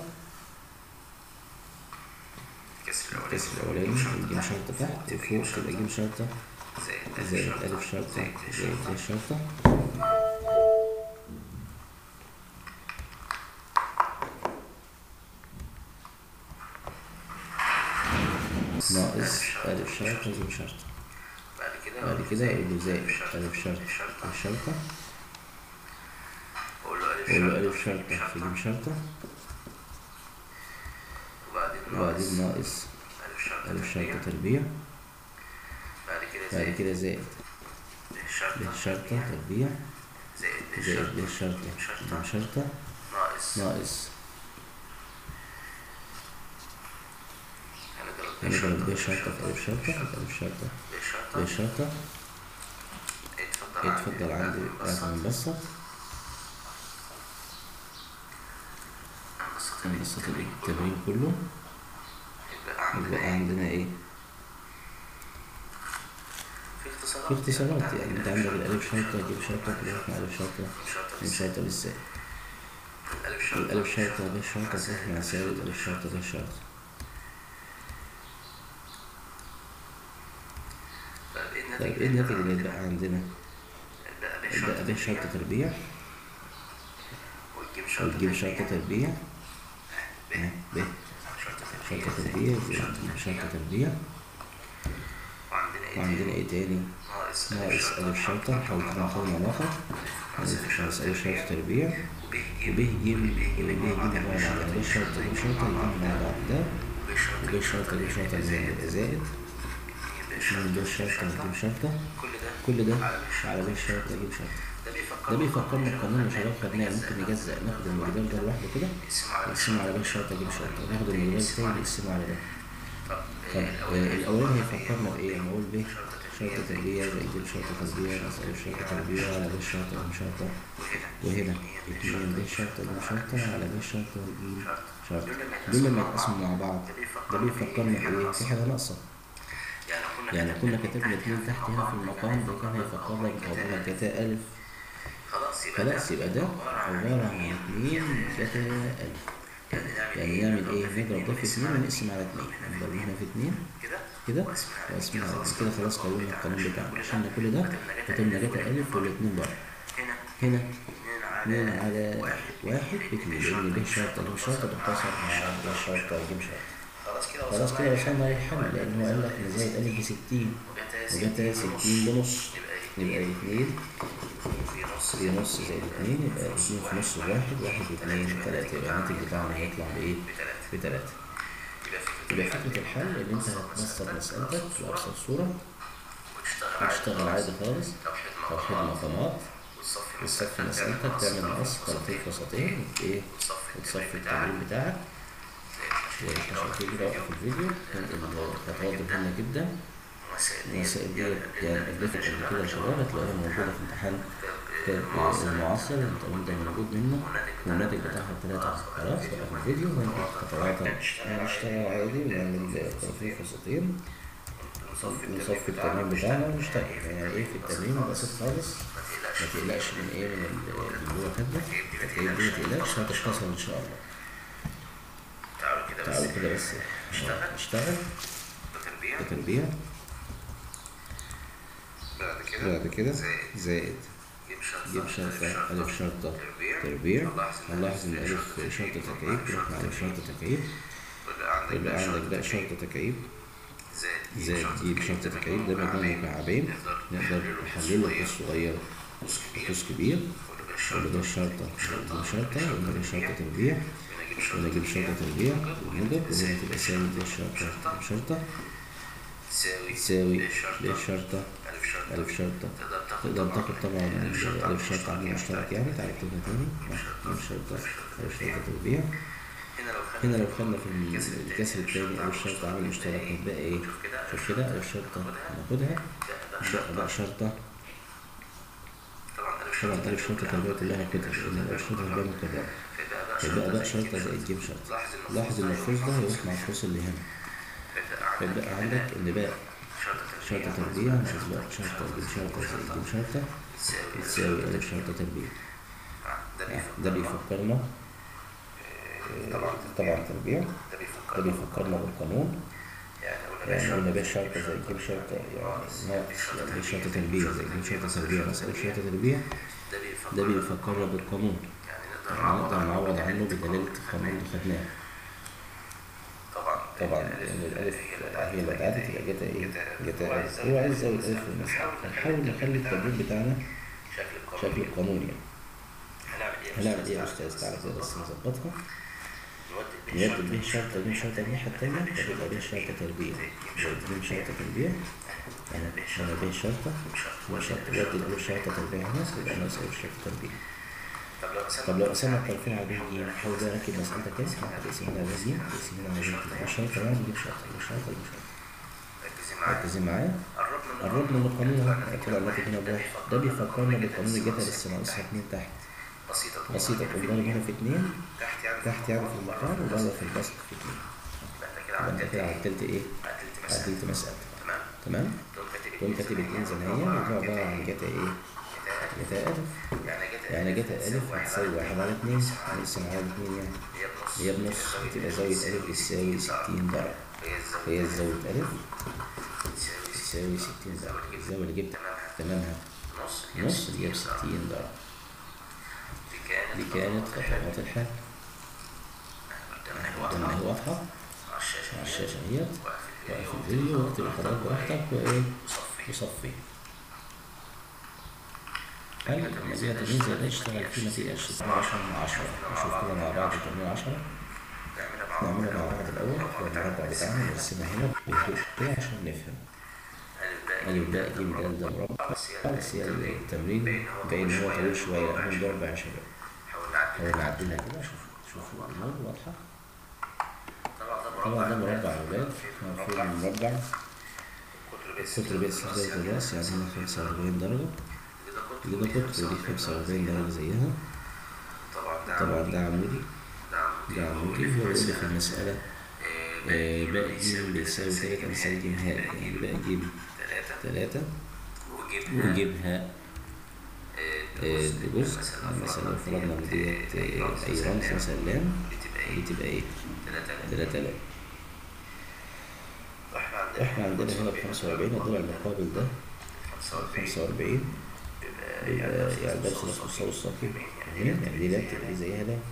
الكسر الأولاني الكسر الأولاني والجيم شرطة تحت وفوق تبقى جيم شرطة زائد زائد ألف ألف شرطة زائد ب زائد شرطة ب شرطة ناقص ألف شرطة جيم شرطة بعد كده بعد كده يقول له زائد ألف شرطة ألف شرطة شرطة في شرطة أقول له ألف وقول له شرطة ألف شرطة في جيم شرطة وبعدين وبعدين ناقص ناقص ألف شرطة ألف تربيع. شرطة تربيع بعد كده بعد زائد كده زائد ب شرطة ب شرطة تربيع زائد ب زائد ب شرطة شرطة جيم جيم شرطة ناقص ناقص هنضرب ب هنضرب شرطة ب في شرطة في شرطة ألف شرطة ب ب شرطة شرطة اتفضل اتفضل عندي بس رقم مبسط هنبسط نبسط التمرين كله. التمرين كله يبقى عندنا يبقى إيه؟ عندنا ايه في اختصارات في اختصارات يعني انت عندك الألف شرطة جيم شرطة تروح مع ألف شرطة شرطة جيم بس شرطة بالزائد الألف شرطة والألف شرطة ب شرطة تروح مع زائد ألف شرطة ب شرطة طيب طيب ايه إيه الناتج الناتج اللي يتبقى عندنا؟ بقى ب يبقى ب شرطة تربيع والجيم شرطة والجيم شرطة تربيع ب اه، ب شرطة شرطة تربيع تربيع زائد جيم شرطة تربيع وعندنا إيه وعندنا تاني؟ ايه تاني؟ ناقص ناقص ألف شرطة حاول تنقل علاقة ناقص ناقص ألف شرطة تربيع وب وب جيم وب جيم مع بعض ب شرطة جيم شرطة يجيب مع بعض ده وب شرطة وب شرطة جيم شرطة زائد زائد ب اتنين ب شرطة جيم شرطة كل ده كل ده على ب شرطة جيم شرطة ده بيفكر ده بيفكرنا بقانون الشباب خدناه ممكن نجزأ ناخد المقدار ده لوحده كده يقسموا على نقسمه على ب شرطة جيم شرطة وناخد المقدار التاني نقسمه على ده طب طب آه، آه، الأولاني هيفكرنا بإيه؟ لما أقول ب شرطة تربية زائد ب شرطة تربية ناقص ألف شرطة تربية على ب شرطة جيم شرطة وهنا وهنا اتنين ب شرطة جيم شرطة على ب شرطة جيم شرطة دول دول لما لما يتقسموا يتقسموا مع بعض ده ده بيفكرنا بإيه؟ في حاجة ناقصة يعني كنا يعني كنا كتبنا اتنين تحت هنا في المقام ده كان هيفكرنا بموضوع جتا ألف خلاص يبقى خلاص يبقى ده عبارة عن اتنين جتا ألف يعني نعمل ايه؟ نضرب ده في اتنين ونقسم على اتنين نضرب هنا في اتنين كده كده واسمها على كده خلاص قوينا القانون بتاعنا عشان كل ده كتبنا جتا ألف والاتنين بره هنا هنا اتنين اتنين على على واحد باتنين لأن ب شرطة ب شرطة تختصر مع ب شرطة ج شرطة خلاص كده خلاص كده وصلنا للحل لأن هو قال لك إن زائد ألف بستين وجتا ستين بنص يبقى يبقى اتنين في نص في نص زائد اتنين يبقى اتنين في نص واحد واحد اتنين تلاتة يبقى الناتج بتاعنا هيطلع بإيه؟ بتلاتة بتلاتة يبقى يبقى في فكرة الحل إن أنت هتبسط مسألتك بأبسط صورة وتشتغل وتشتغل عادي خالص توحيد توحيد مقامات مقامات والصف وتصفي مسألتك تعمل نقص طرفين وسطين إيه؟ وتصفي وتصفي التمرين التمرين بتاعك واحنا شايفين كده وقف الفيديو الخطوات دي مهمة جدا ومسائل المسائل دي يعني قدمت قبل كده يا شباب هتلاقيها موجودة في امتحان كتاب المعاصر القانون ده موجود منه والناتج بتاعها بتلاتة خلاص وقف الفيديو ونقف خطوات هنشتغل عادي ونعمل طرفين وسطين نصفي التمرين بتاعنا ونشتغل يعني ايه في التمرين بسيط خالص ما تقلقش من ايه من ال- اللي هو كاتبه التقييم دي ما تقلقش هتختصر ان شاء الله تعالوا كده بس تعالوا كده بس اشتغل. اشتغل بتربيع تربيع بعد كده بعد كده زائد زائد جيب شرطة جيب شرطة ألف شرطة تربيع تربيع هنلاحظ هنلاحظ إن ألف شرطة تكعيب تروح مع ألف شرطة تكعيب ويبقى عندك يبقى بقى عندك بقى شرطة شرطة تكعيب زائد زائد جيب شرطة تكعيب ده مجموع مكعبين نقدر نحلله قوس صغير قوس كبير قوس كبير وده وده شرطة دي شرطة وده شرطة تربيع وهنا أجيب شرطة تربيع والموجب وهنا تبقى سالب ب شرطة شرطة تساوي تساوي ب شرطة ب شرطة ألف شرطة ألف شرطة تقدر تاخد تقدر طبعا تاخد طبعا ألف شرطة ألف شرطة عامل مشترك يعني تعالى اكتبها تاني ألف شرطة ألف شرطة تربيع هنا لو خدنا هنا لو خدنا في الكسر التاني ألف شرطة عامل مشترك هتبقى إيه؟ شوف كده شوف كده ألف شرطة ناخدها ده ده بقى شرطة بقى شرطة طبعا ألف طبعا شرطة ألف شرطة تربيع كلها كده لأن ألف شرطة تربيع مكررة فيبقى بقى يبقى شرطة بقى زي شرطة جيم زائد جيم شرطة لاحظ لاحظ إن الفلوس ده هيروح مع الفلوس اللي هنا فيبقى عندك فيبقى عندك إن بقى شرطة شرطة تربيع ناقص بقى شرطة جيم شرطة زائد جيم شرطة تساوي بتساوي ألف شرطة تربيع ده ده بيفكرنا بيفكرنا طبعا طبعا تربيع ده ده بيفكرنا بيفكرنا بالقانون يعني قلنا يعني بقى قلنا بيه شرطة شرطة زي جيم شرطة يعني ناقص يعني بيه شرطة تربيع زي جيم شرطة تربيع ناقص ألف شرطة تربيع ده ده بيفكرنا بيفكرنا بالقانون يعني يعني نقدر نقدر نعوض نعوض عنه بدلالة القانون اللي خدناه طبعا طبعا لأن الألف هي اللي اتعادت يبقى جتا إيه؟ جتا ألف هو عايز يزود ألف في المسألة فنحاول نخلي التمرين بتاعنا شكل القانون شكل القانون يعني هنعمل ايه هنعمل إيه يا أستاذ؟ تعالى كده بس نظبطها نودي نودي بيه شرطة جيم شرطة الناحية التانية فبيبقى بيه شرطة تربيع زائد جيم شرطة تربيع هنا هنا بيه شرطة وشرطة ودي الألف شرطة تربيع هنا يبقى ناقص ألف شرطة تربيع طب لو قسمنا طب لو قسمنا الطرفين على بين جيم حاول بقى نركب مسألتك كده هتقسم هنا على جيم هتقسم هنا على جيم تبقى شرطة يعني جيم شرطة جيم شرطة جيم شرطة ركزي معايا ركزين معايا قربنا من قربنا من القانون اهو طلع الناتج هنا بواحد ده بيفكرنا بالقانون اللي جابها لسه ناقصها اتنين تحت بسيطة بسيطة تقوم ضارب هنا في اتنين تحت يعني تحت يعني في المكان وضرب في البسط في اتنين يبقى انت كده يبقى عدلت انت كده عدلت ايه؟ عدلت مسألة عدلت مسألة تمام تمام؟ تقوم كاتب تقوم كاتب اتنين زي ما هي وتروح عبارة عن جتا ايه؟ جتا ألف يعني جت يعني جتا ألف هتساوي واحد على اتنين هنقسم على اتنين يعني هي بنص هي بنص تبقى زاوية ألف بتساوي ستين درجة هي الزاوية هي زاوية ألف تساوي تساوي ستين درجة الزاوية اللي جبت تمامها نص نص اللي جاب ستين درجة دي دي كانت كانت خطوات الحل قدامنا قدامنا واضحة هي واضحة على الشاشة على الشاشة اهيت واقف وقف الفيديو واكتب الحضرات براحتك وايه وصفي وصفي هل لما جينا تمرين زي ده اشتغل فيه ما تقلقش 10 من 10 نشوف كده مع بعض تمرين 10 نعملها مع نعملها مع بعض الأول والمربع بتاعنا نرسمها هنا بهدوء كده عشان نفهم ألف باء جيم دال ده مربع بس هي التمرين باين هو طويل شوية هو مربع يا شباب حاول نعدل هو نعدلها كده شوف شوفوا الأمور واضحة طبعا ده طبعا ده مربع يا ولاد في المربع قطر بس قطر بيت زي الراس يعني هنا 45 درجة كده كده قطر ودي 45 درجة زيها طبعا ده طبعا ده عمودي ده ده عمودي هو يقول لي في المسألة آه، باء جيم بيساوي تلات أمثال جيم هاء يعني باء جيم ثلاثة تلاتة وجبنا وجيب هاء آه، بجزء مثلا لو فرضنا إن ديت آه، أي رمز مثلا لام بتبقى دي ايه؟ تبقى إيه؟ ثلاثة تلاتة لام واحنا عندنا إحنا عندنا هنا ب 45 الضلع المقابل ده 45 45 بيبقى يبقى يعني ده ثلاث مستوى الساقي هنا يعني دي لام تبقى دي زيها لام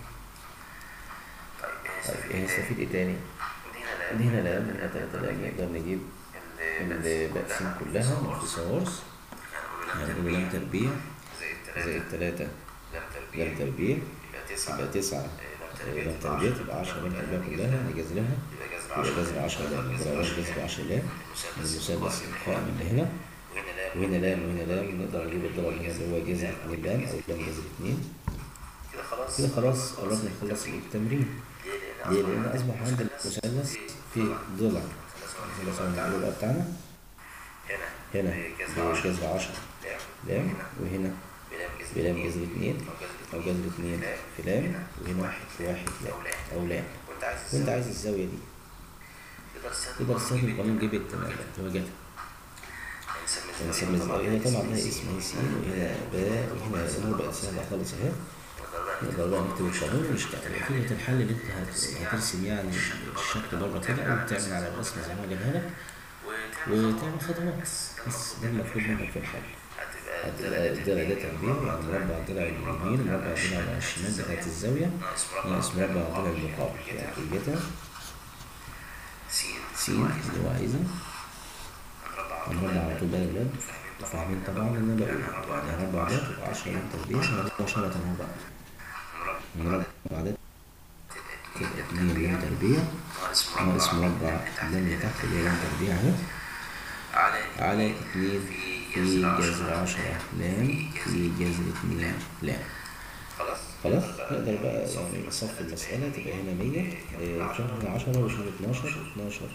طيب طيب إيه هنستفيد إيه تاني؟ هنا من هنا لام من هنا تلاتة لام نقدر نجيب الباقسين كلها من في صوارس يعني نقول لام تربيع زي زائد الثلاثة تلاتة لام لام تربيع تربيع يبقى تسعة يبقى تسعة آه، لام تربيع تبقى عشرة لام تربيع كلها نجذرها يبقى يبقى جذر جذر عشرة لام يبقى راس جذر عشرة لام من المثلث المثلث القائم اللي هنا وهنا لام وهنا لام وهنا لام نقدر نجيب الضرب هنا اللي هو جذر اتنين لام أو لام جذر اتنين كده خلاص كده خلاص قربنا نخلص التمرين ليه؟ لأن أصبح عند المثلث في ضلع المثلث المعلوم بقى بتاعنا هنا هنا جذر عشرة بجذر عشرة لام لام وهنا بلام جذر بلام جذر اتنين أو أو جذر جذر اتنين في لام وهنا واحد في واحد لام أو لام وأنت عايز وأنت عايز الزاوية دي تقدر تستخدم تقدر تستخدم قانون جيب التمام اللي هو جتا نسمي نسمي الزاوية هنا طبعا لها اسم هي سين وهنا باء وهنا هنا بقت سهلة خالص أهي نقدر بقى نكتب القانون ونشتغل فكرة الحل اللي انت هت- هترسم يعني الشكل بره كده أو تعمل على الرسمة زي ما جابها لك وتعمل خطوات بس ده المطلوب منك في الحل هتبقى الضلع ده تربيع يعني مربع الضلع اليمين ومربع الضلع على الشمال بتاعت الزاوية ناقص مربع الضلع المقابل يعني جتا سين سين اللي هو عايزها هنربع على طول بقى يا ولاد فاهمين طبعا ان انا بقول يعني هربع ده تبقى 10 من تربيع مباشرة اهو بقى نربع ده تبقى اتنين لام تربيع ناقص ناقص مربع مربع اللام اللي تحت اللي هي لام تربيع اهي على على اتنين في جذر عشرة لام في جذر اتنين لام خلاص خلاص نقدر بقى يعني نصفي المسألة تبقى هنا مية آه، شهر عشرة وشهر اتناشر اتناشر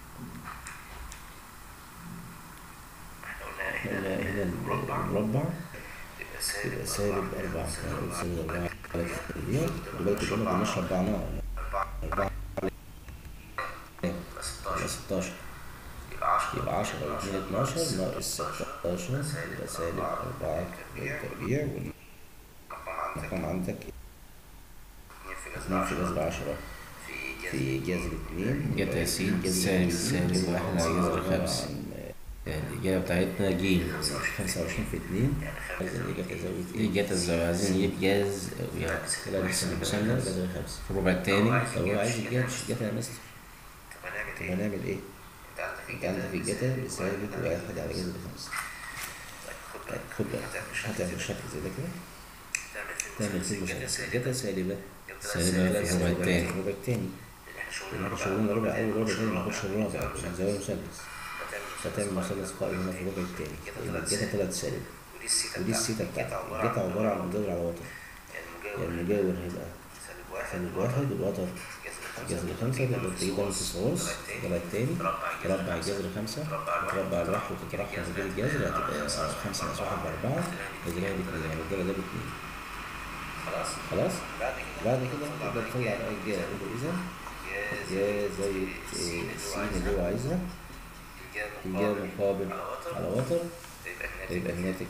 احنا قلنا هنا هنا هنا المربع تبقى سالب يبقى سالب أربعة سالب أربعة على التربيع خد بالك يبقى ما كناش ربعناه أربعة يبقى 16 يبقى ستاشر يبقى 10 يبقى عشرة واتنين اتناشر ناقص ستاشر يبقى سالب أربعة التربيع رقم والرقم عندك عندك 2 اتنين في جذر في 10 جذر عشرة في في جذر جذر اتنين جت يا سين سالب سالب واحد على جذر خمسة الإجابة بتاعتنا جيم خمسة وعشرين في اتنين الإجابة زاوية دي جت الزاوية عايزين نجيب جاز يعني كده نحسب المثلث جذر خمسة في الربع التاني طب هو عايز الجهة مش الجهة يا مستر طب هنعمل طب ايه؟ هنعمل ايه؟ انت عندك انت عندك الجتا بسالب واحد على جذر خمسة طيب خد طيب بالك خد بالك هتعمل شكل زي ده كده تعمل تعمل في فيه المثلث مثلث جذر الجتا سالبة سالبة في الربع التاني الربع التاني اللي احنا احنا شغلنا شغلنا الربع ربع أول ربع تاني ما ناخدش الرابع عشان زاوية مثلث فتعمل فتعمل مثلث قائم هنا في الربع التاني يبقى الجتا تلات سالب ودي السيتا ودي السيتا بتاعتك الجتا عبارة عن مجاور على وتر يعني المجاور المجاور هيبقى سالب واحد سالب واحد والوتر جذر خمسة تقدر تجيب ده في الصوص الضلع التاني تربع الجذر خمسة تربع الواحد وتترحم وتجيب الجذر هتبقى خمسة ناقص واحد بأربعة جذرها باتنين يعني الضلع ده باتنين خلاص خلاص بعد كده بعد كده تقدر تطلع بقى الجا قول له إذا يا زي السين اللي هو عايزها الجا مقابل على وتر يبقى الناتج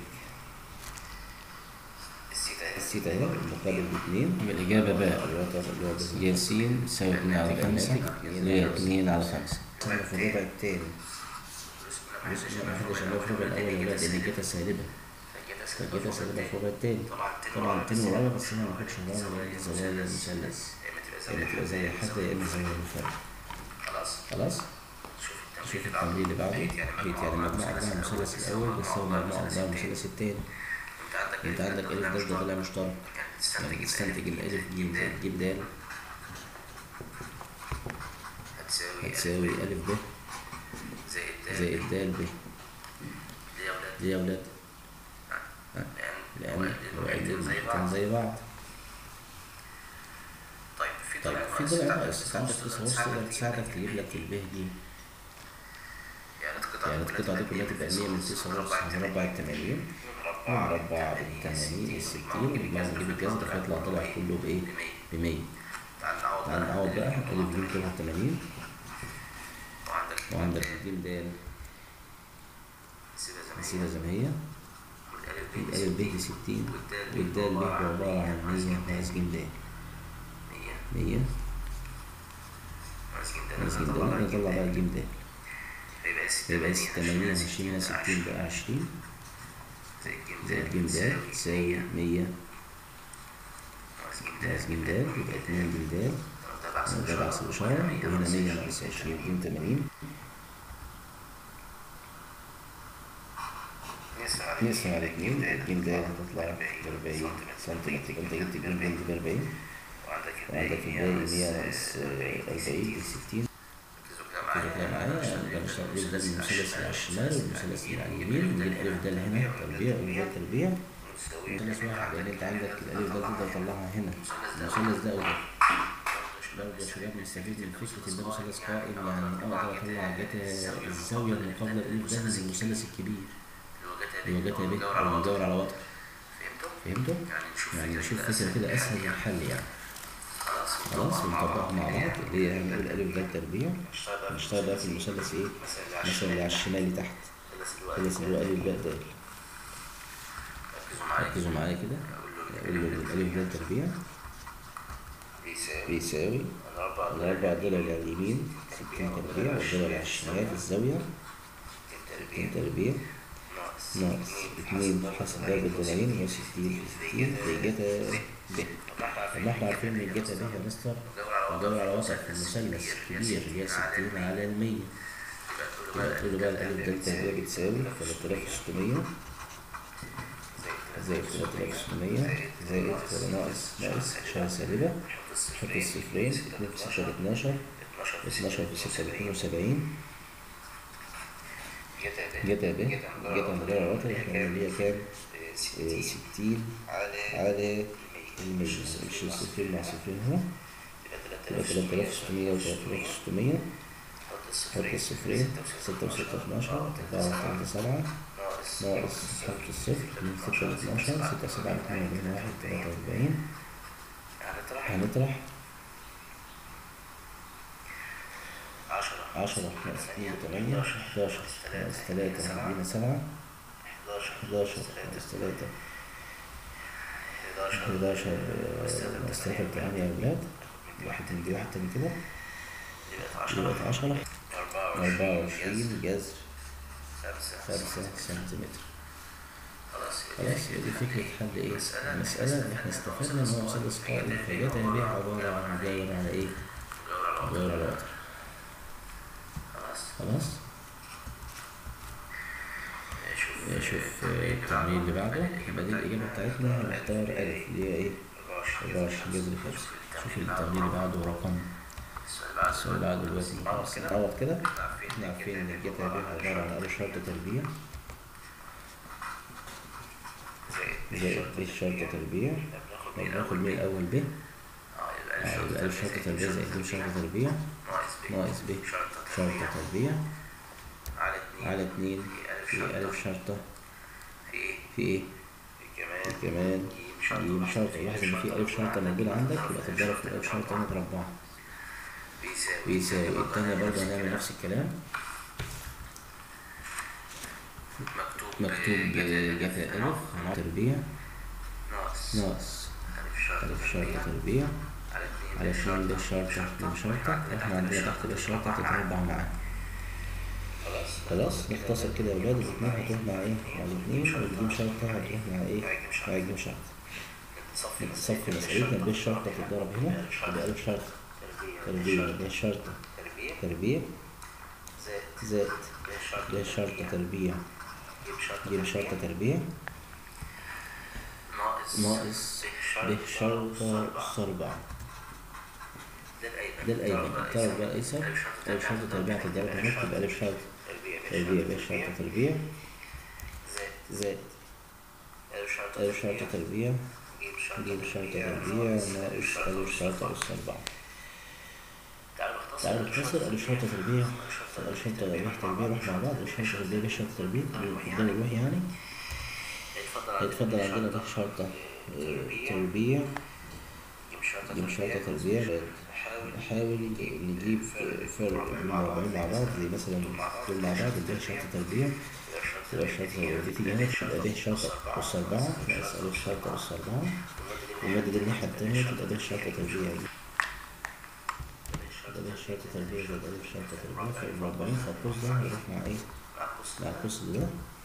السيتا هنا المقابل باتنين يبقى الإجابة باء الوتر اللي هو باتنين ج س يساوي اتنين على خمسة اللي هي اتنين على خمسة استنى في الربع التاني بص ما حدش عمل في الربع الأول يا ولاد لأن الجتا سالبة فالجتا سالبة في الربع التاني طبعا التاني والرابع بس هنا ما كانتش الرابع لأن زوايا المثلث يا إما تبقى زي حتى يا إما زي المثلث خلاص خلاص شوف التمرين اللي بعده بيت يعني مجموعة أربعة المثلث الأول بس هو مجموعة أربعة المثلث التاني انت عندك أنت عندك ألف ده طلع مشترك تستنتج يعني تستنتج الألف ج زائد ج د هتساوي هتساوي ألف ب زائد د زائد د ب ليه يا ولاد؟ ليه يا ولاد؟ لأن لأن الوعيدين زي كان بعض زي بعض طيب في طيب طريقة في ناقص. ضلع تعرف ناقص انت عندك في صوص تقدر تساعدك تجيب لك الب ج يعني القطع يعني القطعة دي كلها تبقى 100 من 9 ونص مربع التمانين مربع التمانين الستين ونجمع نجيب الجذر فيطلع ضلع كله بإيه؟ بمية تعال نعوض تعال نعوض بقى ألف ج كلها تمانين وعندك وعندك ج د سيبها زي ما هي نسيبها زي ما هي والألف ب الألف ب دي ستين والدال ب عبارة عن مية ناقص ج د 100 مية ناقص ناقص ج د جدا نطلع بقى ج د يبقى يبقى تمانين عشرين من ستين بقى عشرين زائد ج د تساوي مية ناقص ج د يبقى اتنين ج د ده بعكس الإشارة وهنا مية ناقص عشرين اتنين تمانين نقسم على اتنين الجيم ده هتطلع بأربعين سنتيمتر انت جبت الجيم بنت بأربعين وعندك وعندك الباقي مية ناقص أربعين بستين كده كده معايا يبقى مش هنجيب ده المثلث اللي على الشمال والمثلث اللي على اليمين ونجيب الألف ده اللي هنا تربيع ونجيب تربيع مثلث واحد لأن أنت عندك الألف ده تقدر تطلعها هنا المثلث ده أو ده برضه يا شباب نستفيد من فكرة إن ده مثلث قائم يعني أقدر أطلع جتا الزاوية المقابلة للألف ده من المثلث الكبير اللي هو جتا ب أو مدور على وتر فهمتوا؟ يعني نشوف فكرة كده أسهل من الحل يعني خلاص ونطبقها مع بعض اللي هي هنقول ألف ده تربيع نشتغل بقى في المثلث إيه؟ مثلا اللي على الشمال اللي تحت المثلث اللي هو ألف باء د ركزوا معايا كده أقول له الألف ده تربيع بيساوي الأربع دول اللي على اليمين ستين تربيع والدول اللي على الشمال الزاوية ستين تربيع ناقص اتنين حسب ضرب الضلعين هي ستين في ستين في جتا ب طب احنا عارفين ان الجتا ب يا مستر بندور على وسط في المثلث كبير اللي هي ستين على المية يبقى تقول له بقى الألف ده التربيع بتساوي تلات آلاف وستمية زائد تلاتة آلاف وستمية زائد ولا ناقص ناقص إشارة سالبة نحط حط الصفرين الصفرين اتنين في ستة باتناشر 12 في اتناشر في ستة باتنين وسبعين جتا جتا ب جتا مدار الوتر احنا اللي هي كام؟ آه، 60 ستين على على المية مش الصفرين مع صفرين هنا يبقى يبقى تلاتة آلاف وستمية وتلاتة آلاف وستمية حط حط الصفرين الصفرين ستة وستة اتناشر أربعة وتلاتة سبعة ناقص ناقص حط الصفر من ستة لاتناشر ستة سبعة اتنين وأربعين واحد تلاتة وأربعين هنطرح هنطرح 10 عشرة ناقص اتنين وتمانية حداشر ناقص تلاتة هيدينا سبعة 11 حداشر ناقص تلاتة 11 حداشر آه، ناقص تلاتة بتمانية يا ولاد واحد من دي واحد تاني كده يبقى 10 يبقى عشرة 24 أربعة وعشرين جذر 5 خمسة سنتيمتر خلاص خلاص يبقى دي فكرة حل ايه؟ المسألة إن احنا استفدنا إن هو مثلث قائم فجت هي عبارة عن دايرة على ايه؟ دايرة على وتر خلاص خلاص؟ شوف شوف آه، التمرين اللي بعده يبقى دي الإجابة بتاعتنا هنختار ألف اللي هي ايه؟ 24 24 جذر خمسة شوف التمرين اللي بعده رقم السؤال بعد السؤال اللي بعده دلوقتي نعوض كده نعوض كده احنا عارفين احنا عارفين إن الجتا ب عبارة عن ألف شرط تربيع زائد زائد ب شرط تربيع بناخد طب من ناخد الأول من الأول ب اه يبقى آه، يبقى ألف شرط تربيع زائد ب شرط تربيع ناقص ب ناقص ب شرطة شرط تربيع على 2 على اتنين في ألف في ألف شرطة شرطة في ايه؟ في إيه؟ في كمان كمان جيم شرطة جيم شرطة لاحظ إن في ألف شرطة موجودة عندك يبقى تتضرب في الألف شرطة متربعة بيساوي بيساوي التانية برضه هنعمل نفس الكلام مكتوب مكتوب جتا ألف هنعمل تربيع ناقص ناقص ألف شرطة ألف شرطة تربيع على 2 على اتنين ب شرطة ب شرطة واحنا عندنا تحت ب شرطة تتربع معاها خلاص خلاص نختصر كده يا ولاد الاتنين هتروح مع ايه؟ مع الاتنين والجيم شرطة هتروح مع ايه؟ مع الجيم شرطة صفي نصفي مسألتنا ب شرطة تتضرب هنا تبقى ألف شرطة تربية تربيع ب شرطة تربية تربيع زائد زائد ب ب شرطة تربيع جيم شرطة جيم شرطة تربيع ناقص ناقص ب شرطة أس أربعة ده الأيمن ده الأيمن الطرف بقى الأيسر ألف شرطة تربيع تتضرب هنا تبقى ألف شرطة تربية تربيع ب شرطة تربيع زائد زائد ألف شرطة ألف شرطة تربيع جيم شرطة جيم شرطة تربيع ناقص ألف شرطة أس أربعة تعالوا نختصر تعالوا نختصر ألف شرطة تربيع ألف شرطة ب تربيع روح مع بعض ألف شرطة تربيع ب شرطة تربيع قدام الروح يعني اتفضل هيتفضل عندنا ده شرطة آه، تربيع جيم شرطة جيم شرطة تربيع حاول نحاول نجيب فرق بين الموضوعين مع بعض زي مثلا دول مع بعض ده شرطة تربيع يبقى تبقى شرطة شرطة دي تيجي هنا تبقى ده شرطة أس أربعة ناقص ألف شرطة أس أربعة والمادة دي الناحية التانية تبقى ده شرطة تربيع ده ده شرطة تربيع زائد ألف شرطة تربيع في المربعين فالقوس ده هيروح مع إيه؟ معكوس مع القوس ده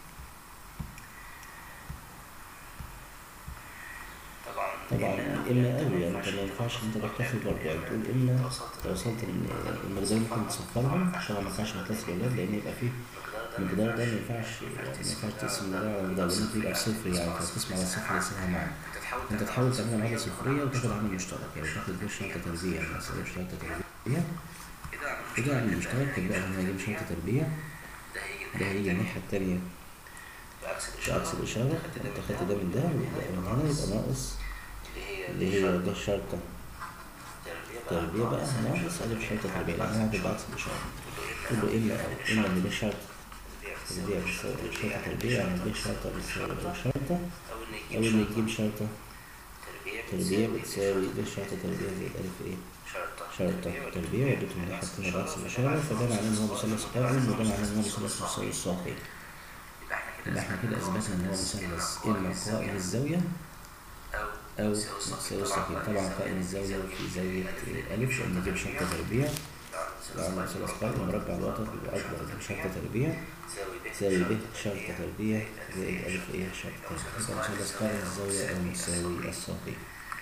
طبعا طبعا إما أوي يعني أنت ما ينفعش أنت تحتفل برضه يعني تقول إما لو وصلت إن المقدار ممكن تصفرهم طبعا ما ينفعش مثلث الأولاد لأن يبقى فيه المقدار ده ما ينفعش يعني ما ينفعش تقسم المقدار على المقدار لأنه بيبقى صفر يعني فتقسم على صفر يقسمها معاه تتحول أنت تحاول تعمل معادلة صفرية وتاخد عامل مشترك يعني تاخد دي شرطة تربيع يعني مسألة شرطة تربيع كده كده عامل مشترك تبقى هنا هجيب شرطة تربيع ده هيجي ده هيجي الناحية التانية بعكس بعكس الإشارة الإشارة أنت خدت ده من ده ويبقى من هنا يبقى ناقص اللي هي اللي هي ده الشرطة تربية تربيع بقى ناقص ألف شرطة تربيع لأن أنا هعمل بعكس الإشارة تقول له إما أو إما إن ده شرط تربيع بتساوي ألف شرطة تربيع يعني ده شرطة بتساوي ألف شرطة أو أو إن إن نجيب تجيب شرطة تربية تربيع بتساوي ده شرطة تربيع زائد ألف إيه شرطة شرطة تربيع وديته من الناحية التانية بعكس الإشارة فده معناه إن هو مثلث قائم وده معناه إن هو مثلث مساوي الساقين يبقى يبقى احنا كده احنا كده أثبتنا إن هو مثلث إما قائم الزاوية أو أو مساوي الساقين طبعا قائم الزاوية في زاوية ألف لأن نجيب شرطة تربيع لو عملنا مثلث قائم مربع الوسط بيبقى أكبر من شرطة تربيع تساوي ب تساوي ب شرطة تربيع زائد ألف إيه شرطة يبقى مثلث قائم الزاوية أو مساوي الساقين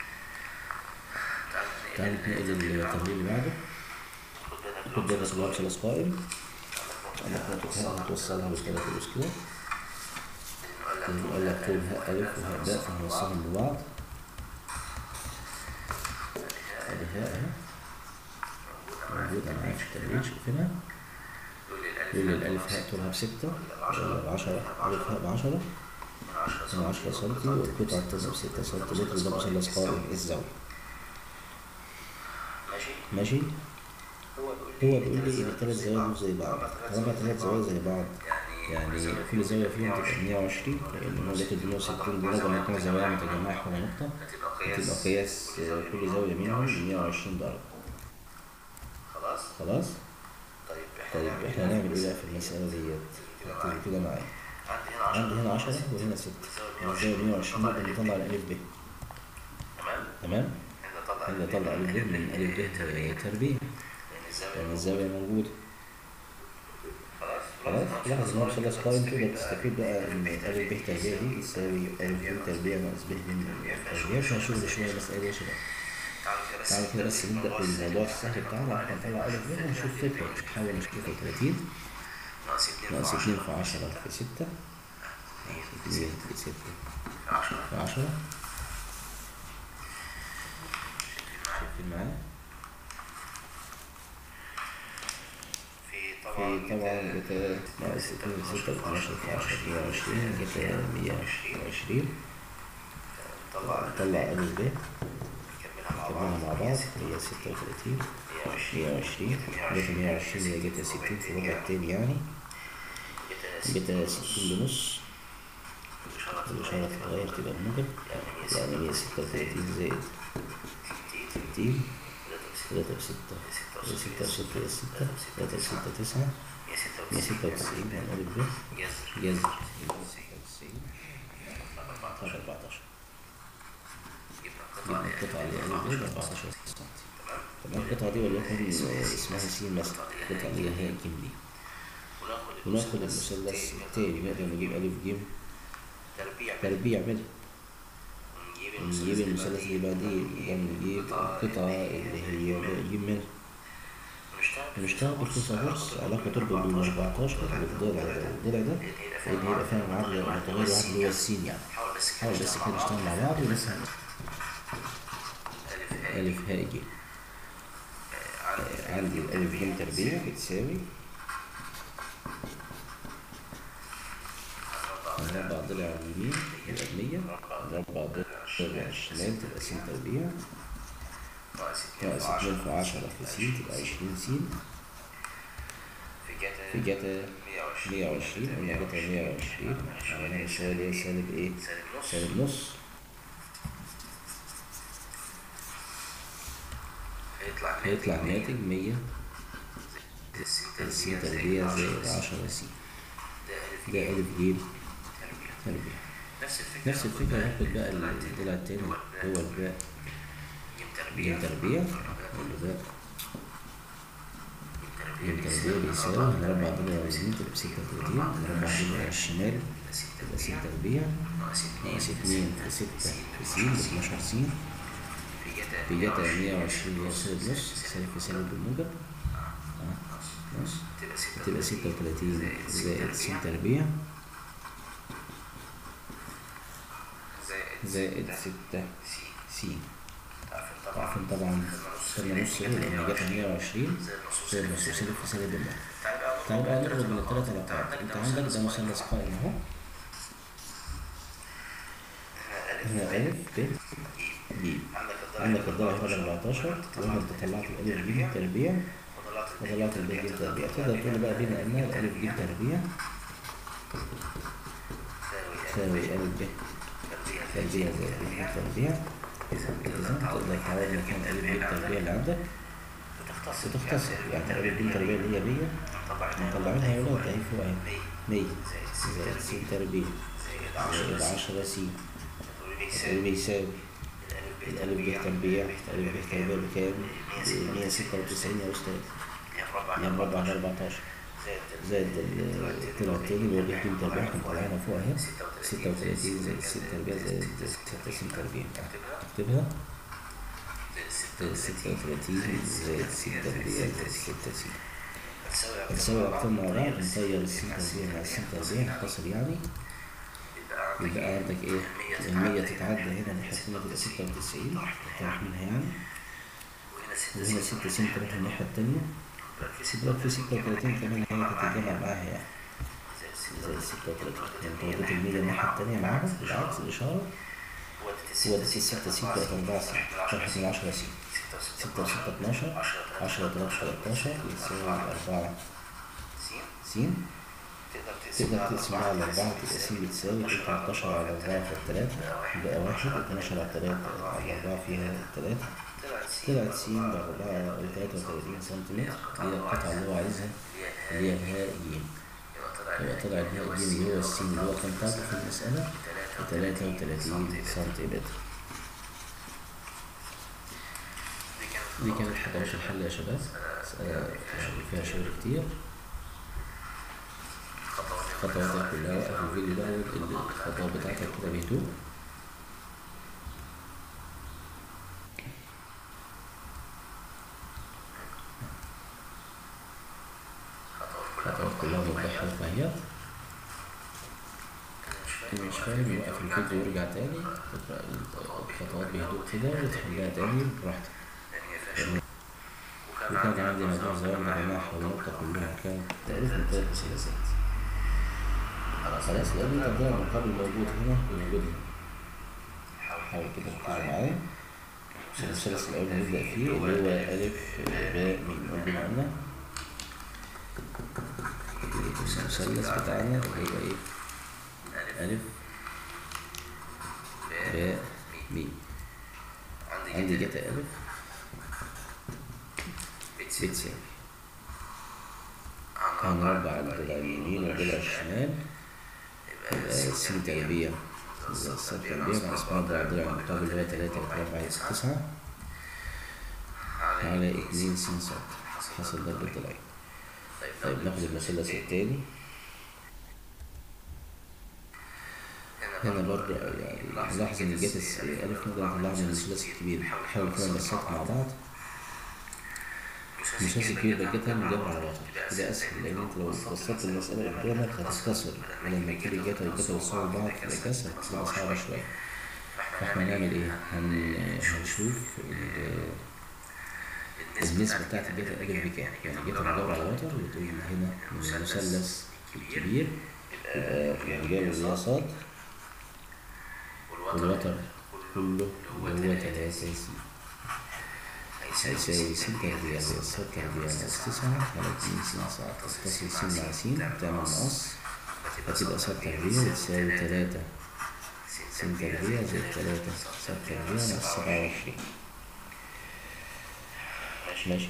تعالى ننقل التمرين اللي بعده خد بالك اللي هو مثلث قائم عندك نقطة هنا هتوصلها بالثلاث فلوس كده نقول لك مكتوب هاء ألف وهاء باء فهنوصلهم ببعض ادي هاء اهي موجودة معايا في التمرين شايفينها يقول لي الألف هاء طولها بستة ولا بعشرة ألف هاء بعشرة من عشرة سنتي والقطعة التانية بستة سنتيمتر ده مثلث قائم الزاوية ماشي ماشي هو هو بيقول بيقول لي إن التلات زوايا مش زي بعض طالما تلات زوايا زي بعض يعني كل زاوية فيهم تبقى 120 لأن هو ده 360 درجة من اتنين زوايا متجمعة حول نقطة هتبقى تبقى قياس آه، كل زاوية منهم 120 درجة خلاص خلاص طيب طيب احنا هنعمل ايه بقى في المسألة ديت اكتب كده معايا عندي هنا 10 عندي هنا 10 وهنا 6 الزاوية 120 نقدر نطلع الألف ب تمام تمام احنا طلع هنبدأ نطلع ألف ب من ألف ب تربيع لان الزاويه لأن الزاوية موجودة خلاص خلاص لاحظ ان هو مثلث قائم تقدر تستفيد بقى ان ألف ب تربيع دي تساوي ألف ب تربيع ناقص ب من تربيع فهنشوف شوية المسألة دي يا شباب تعالوا كده بس تعالوا كده بس نبدأ بالموضوع السهل بتاعنا عشان نطلع ألف ب ونشوف فكرة نحاول نشوف 30 ناقص 2 ناقص 2 في 10 في 6 2 في 6 10 في 10 شايفين معايا في في طبعا طبعا جتا ناقص 2 في 6 12 في 10 120 جتا 120 طلع طلع ألف ب نكملها مع كملنا بعض مع بعض هي 36 120 120 جتا 120 هي جتا 60 في الربع التاني يعني جتا 60 بنص الإشارة تتغير تبقى بموجب يعني 136 زائد 60 3 بستة 6 وستة هي 6 3 وستة 9 196 من ألف ب جذر جذر 96 14 يبقى يبقى القطعة القطعة اللي ألف ب 14 سم تمام القطعة دي وليكن اسمها س مثلا القطعة اللي هي ج دي وناخد وناخد المثلث التاني نقدر نجيب ألف ج تربيع تربيع منها ونجيب نجيب المثلث اللي بعديه يبقى نجيب القطعة اللي هي ج منها ونشتغل بالفيثاغورس علاقة تربط بين 14 والضلع ده والضلع ده لأن هيبقى فيها معادلة متغير واحد اللي هو السين يعني حاول بس حاول بس كده نشتغل مع بعض ونفهم ألف هاء ألف هاء ج آه، عندي الألف ج تربيع بتساوي مربع ضلع على اليمين يبقى بمية مربع ضلع على الشمال تبقى س تربيع ناقص ناقص 2 اتنين في عشرة في س تبقى عشرين س في جتا في جتا 120 مية وعشرين قلنا جتا مية وعشرين عملنا يساوي سالب ايه؟ سالب نص سالب نص هيطلع هيطلع ناتج مية السين س تربيع زائد عشرة س ده ألف ده ألف ج تربيع تربيع نفس الفكرة نفس الفكرة هاخد بقى الضلع التاني هو الباء جيم جيم تربيع تربيع أقول له باء جيم جيم تربيع تربيع بيساوي مربع ضلع على اليمين تبقى بستة وتلاتين مربع ضلع على الشمال تبقى س تربيع ناقص ناقص 2 اتنين في ستة في س ب 12 س في جتا في جتا 120 اللي هي سالب نص سالب في سالب بالموجب آه، نص تبقى 6 تبقى 36 زائد س تربيع زائد زائد 6 سي س عارفين طبعا عارفين طبعا خدنا نص ايه لان جتا 120 زائد نص زائد نص سالب في سالب بالموجب تعالى بقى تعال بقى نضرب من الثلاث علاقات انت عندك ده مثلث قائم اهو هنا ألف ب ج عندك الضلع هنا 14 وهنا انت طلعت الألف ج تربيع وطلعت الب ج تربيع تقدر تقول بقى بما أن الألف ج تربيع تساوي ألف ب تربيع زائد ب ج تربيع إذا تقدر تعوض مكان ألف ج تربيع اللي عندك وتختصر يعني ألف ج تربيع اللي هي 100 مطلعينها يا ولاد أهي فوق أهي 100 زائد س تربيع زائد 10 س اللي بيساوي الألف ب تربيع الألف ب تربيع بكام؟ ب 196 يا أستاذ يعني مربع على 14 زائد الطلع التاني اللي هو ب ج تربيع احنا مطلعينها فوق أهي 36 زائد س تربيع زائد 6 س تربيع اكتبها 36 زائد س تربيع زائد 6 س هنساوي أرقام مع بعض نطير الس تربيع مع الس تربيع نختصر يعني يبقى عندك ايه المية تتعدى هنا الناحية التانية تبقى ستة وتسعين تروح منها يعني وهنا ستة سين تروح الناحية التانية يبقى في ستة وتلاتين كمان هي هتتجمع معاها يعني زي الستة وتلاتين يعني انت وديت المية الناحية التانية معاها بالعكس الإشارة وديت الستة سين بقت أربعة سين راحت من عشرة سين ستة وستة اتناشر عشرة وتلاتة تلاتاشر يساوي أربعة سين تقدر تقسم على الأربعة تبقى س بتساوي تلاتاشر على أربعة في التلاتة يبقى واحد اتناشر على تلاتة على أربعة فيها التلاتة طلعت س بأربعة وتلاتة وتلاتين سنتيمتر هي القطعة اللي هو عايزها اللي هي الهاء ج يبقى طلع الهاء ج اللي هو السين اللي هو كان تعبه في المسألة بتلاتة وتلاتين سنتيمتر دي كانت حداشر حل يا شباب مسألة فيها شغل كتير خطواتها كلها وقف الفيديو ده الخطوات بتاعتك كده بهدوء الخطوات كلها موضحة وفهيت اللي مش فاهم يوقف الفيديو ويرجع تاني تقرأ الخطوات بهدوء كده وتحلها تاني براحتك وكان عندي موضوع زوال الجماعة حول النقطة كلها كان تقريبا من ثلاث مثلثات خلاص لأن انت عندنا المقابل موجود هنا وموجود هنا حاول كده تركزوا معايا المثلث الأول هنبدأ فيه اللي هو ألف باء ميم بما قلنا المثلث بتاعنا اللي هو إيه ألف باء ميم عندي جتا ألف بتساوي هنربع الضلع اليمين والضلع الشمال يبقى س تربيع س تربيع مع اسمها ضلع الضلع المقابل اللي هو تلاتة وتربع تسعة على اتنين س ص حصل ضرب الضلعين طيب ناخد المثلث التاني هنا برضه يعني نلاحظ ان جت الألف نقدر نطلعها من المثلث الكبير نحاول كده نبسطها مع بعض المثلث الكبير ده جتها مجمع على الوتر ده اسهل لان انت لو بسطت المساله قدامك هتتكسر ولما تجيب الجتا والجتا يوصلوا لبعض تبقى كسر تبقى صعبه شويه فاحنا هنعمل ايه؟ هن... هنشوف ال... النسبة بتاعت الجتا الألف بكام يعني الجتا مجمع على الوتر وتقول هنا من المثلث الكبير يبقى يعني جايب اللي هي صاد والوتر كله اللي هو تلاتة س هيساوي س تربيع زي س تربيع ناقص تسعة على اتنين س صاد تتصل س مع س تعمل ناقص فتبقى س تربيع بتساوي تلاتة س تربيع زي تلاتة س تربيع ناقص سبعة وعشرين ماشي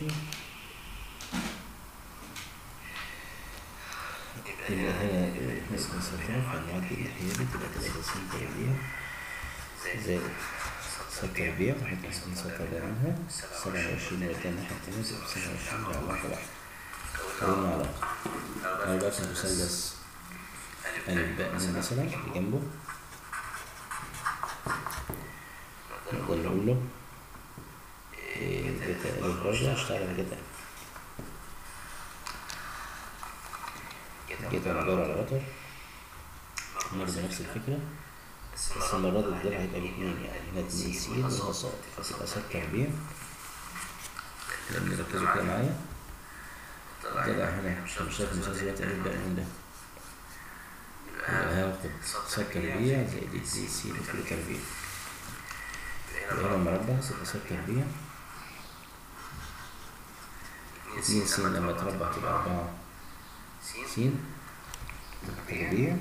يبقى هنا اسم ستة فنعدي الناحية دي تبقى تلاتة س تربيع زائد ستة تربيع هنطلع ستين ستة تربيع منها سبعة وعشرين وقدام الناحية التانية تبقى سبعة وعشرين بعلاقة واحدة كوننا علاقة أو بقى مثلث ألف باء من مثلا اللي جنبه نقدر نقول له جتا ألف برضه هشتغل على جتا ألف جتا ندور على وتر برضه نفس الفكرة بس المرة دي الضلع هيبقى باتنين يعني هنا اتنين س وهنا ص فتبقى ست تربيع لأن ركزوا كده معايا الضلع هنا مش شايف المثلث دلوقتي ألف بقى من ده يبقى هاخد ست تربيع زائد اتنين س لكل تربيع يبقى هنا المربع تبقى ست تربيع اتنين س لما تربع تبقى أربعة س تربيع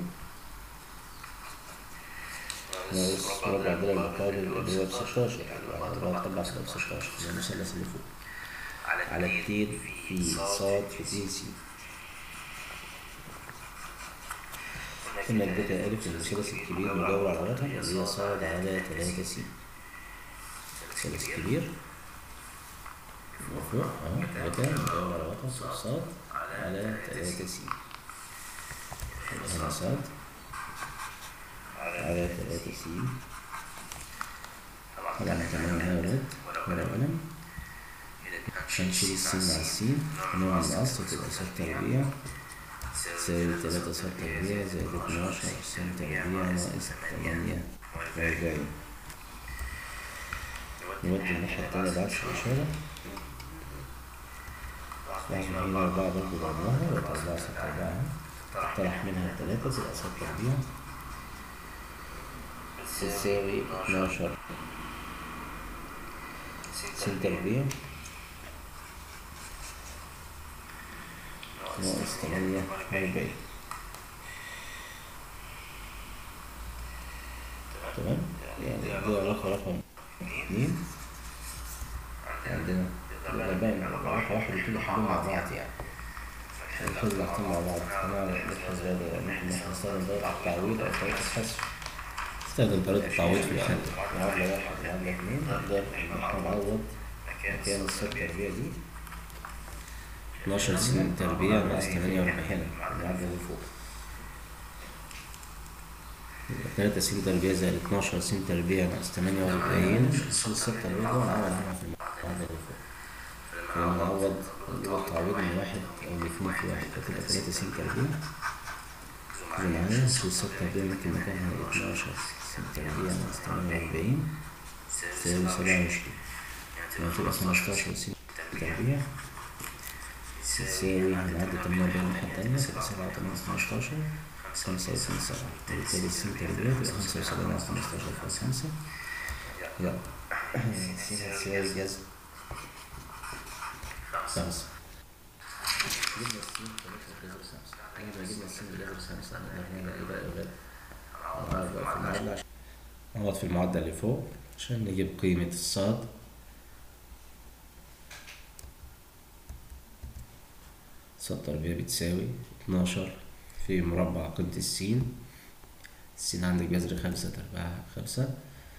ناقص ربع ضلع المقابل اللي هو بستاشر يعني أربعة تربع تبقى بستاشر ده المثلث اللي فوق على اتنين في صاد في اتنين س قلنا البيتا ألف المثلث الكبير مجاور على وتر اللي هي صاد على تلاتة س مثلث كبير فوق اهو بيتا مجاور على وتر صاد على تلاتة س هنا صاد على تلاتة س طبعا كمان هنا ولد ورا قلم هنشيل السين مع السين ونوع النقص وتبقى ستة تربيع تساوي تلاتة صاد تربيع زائد اتناشر س تربيع ناقص تمانية وأربعين نودي الناحية التانية بعكس الإشارة واحد من أربعة برضه ضربناها بقت أربعة صاد تربيع طرح منها تلاتة تبقى صاد تربيع تساوي اتناشر س تربيع ناقص تمانية وأربعين تمام يعني دي علاقة رقم اتنين عندنا يبقى باين علاقة واحد واتنين يحلوا مع بعض يعني الحل العلاقتين مع بعض طبعا نبحث غالبا نحن نستخدم طريقة التعويض أو طريقة الحذف نستخدم طريقة التعويض في الحل معادلة واحد معادلة اتنين نقدر إن احنا نعوض مكان الصفر التربيع دي 12 سنين تربيع ناقص 48 المعادلة اللي فوق يبقى 3 سنين تربيع زائد 12 سنين تربيع ناقص 48 الصفر التربيع ده هنعوض عنها في المعادلة اللي فوق فنعوض نجيب التعويض من واحد أو الاثنين في واحد فتبقى 3 سنين تربيع اللي معايا الصفر التربيع ممكن مكانها 12 سنين تربيع ناقص 48 تساوي 27 يعني تبقى 15 سنين تربيع تساوي هنعدي تمانية وأربعين الناحية التانية تبقى سبعة وتمانية خمستاشر خمسة واتنين سبعة وبالتالي السين تربيع تبقى خمسة وسبعين على خمستاشر فاصلة خمسة يلا السين هتساوي جذر خمسة جبنا السين ثلاثة جذر خمسة بعد ما جبنا السين جذر خمسة نقدر نعمل ايه بقى يا ولاد؟ نعوض بقى في المعادلة عشان نعوض في المعادلة اللي فوق عشان نجيب قيمة الصاد صاد تربيع بتساوي اتناشر في مربع قيمة السين السين عندك جذر خمسة تربيعها خمسة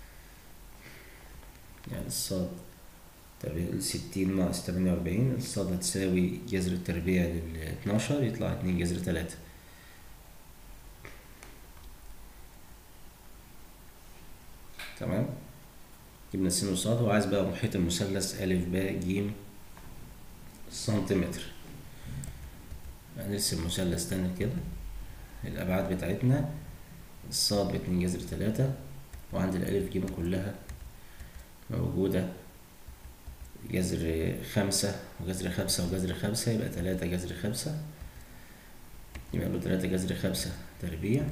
يعني الصاد تربيع ستين ناقص تمانية وأربعين الصاد هتساوي جذر التربيع للاتناشر يطلع اتنين جذر تلاتة تمام جبنا السين والصاد هو عايز بقى محيط المثلث ألف باء جيم سنتيمتر هنرسم مثلث تاني كده الأبعاد بتاعتنا الصاد باتنين جذر تلاتة وعند الألف جيم كلها موجودة جذر خمسة وجذر خمسة وجذر خمسة يبقى تلاتة جذر خمسة يبقى له تلاتة جذر خمسة تربيع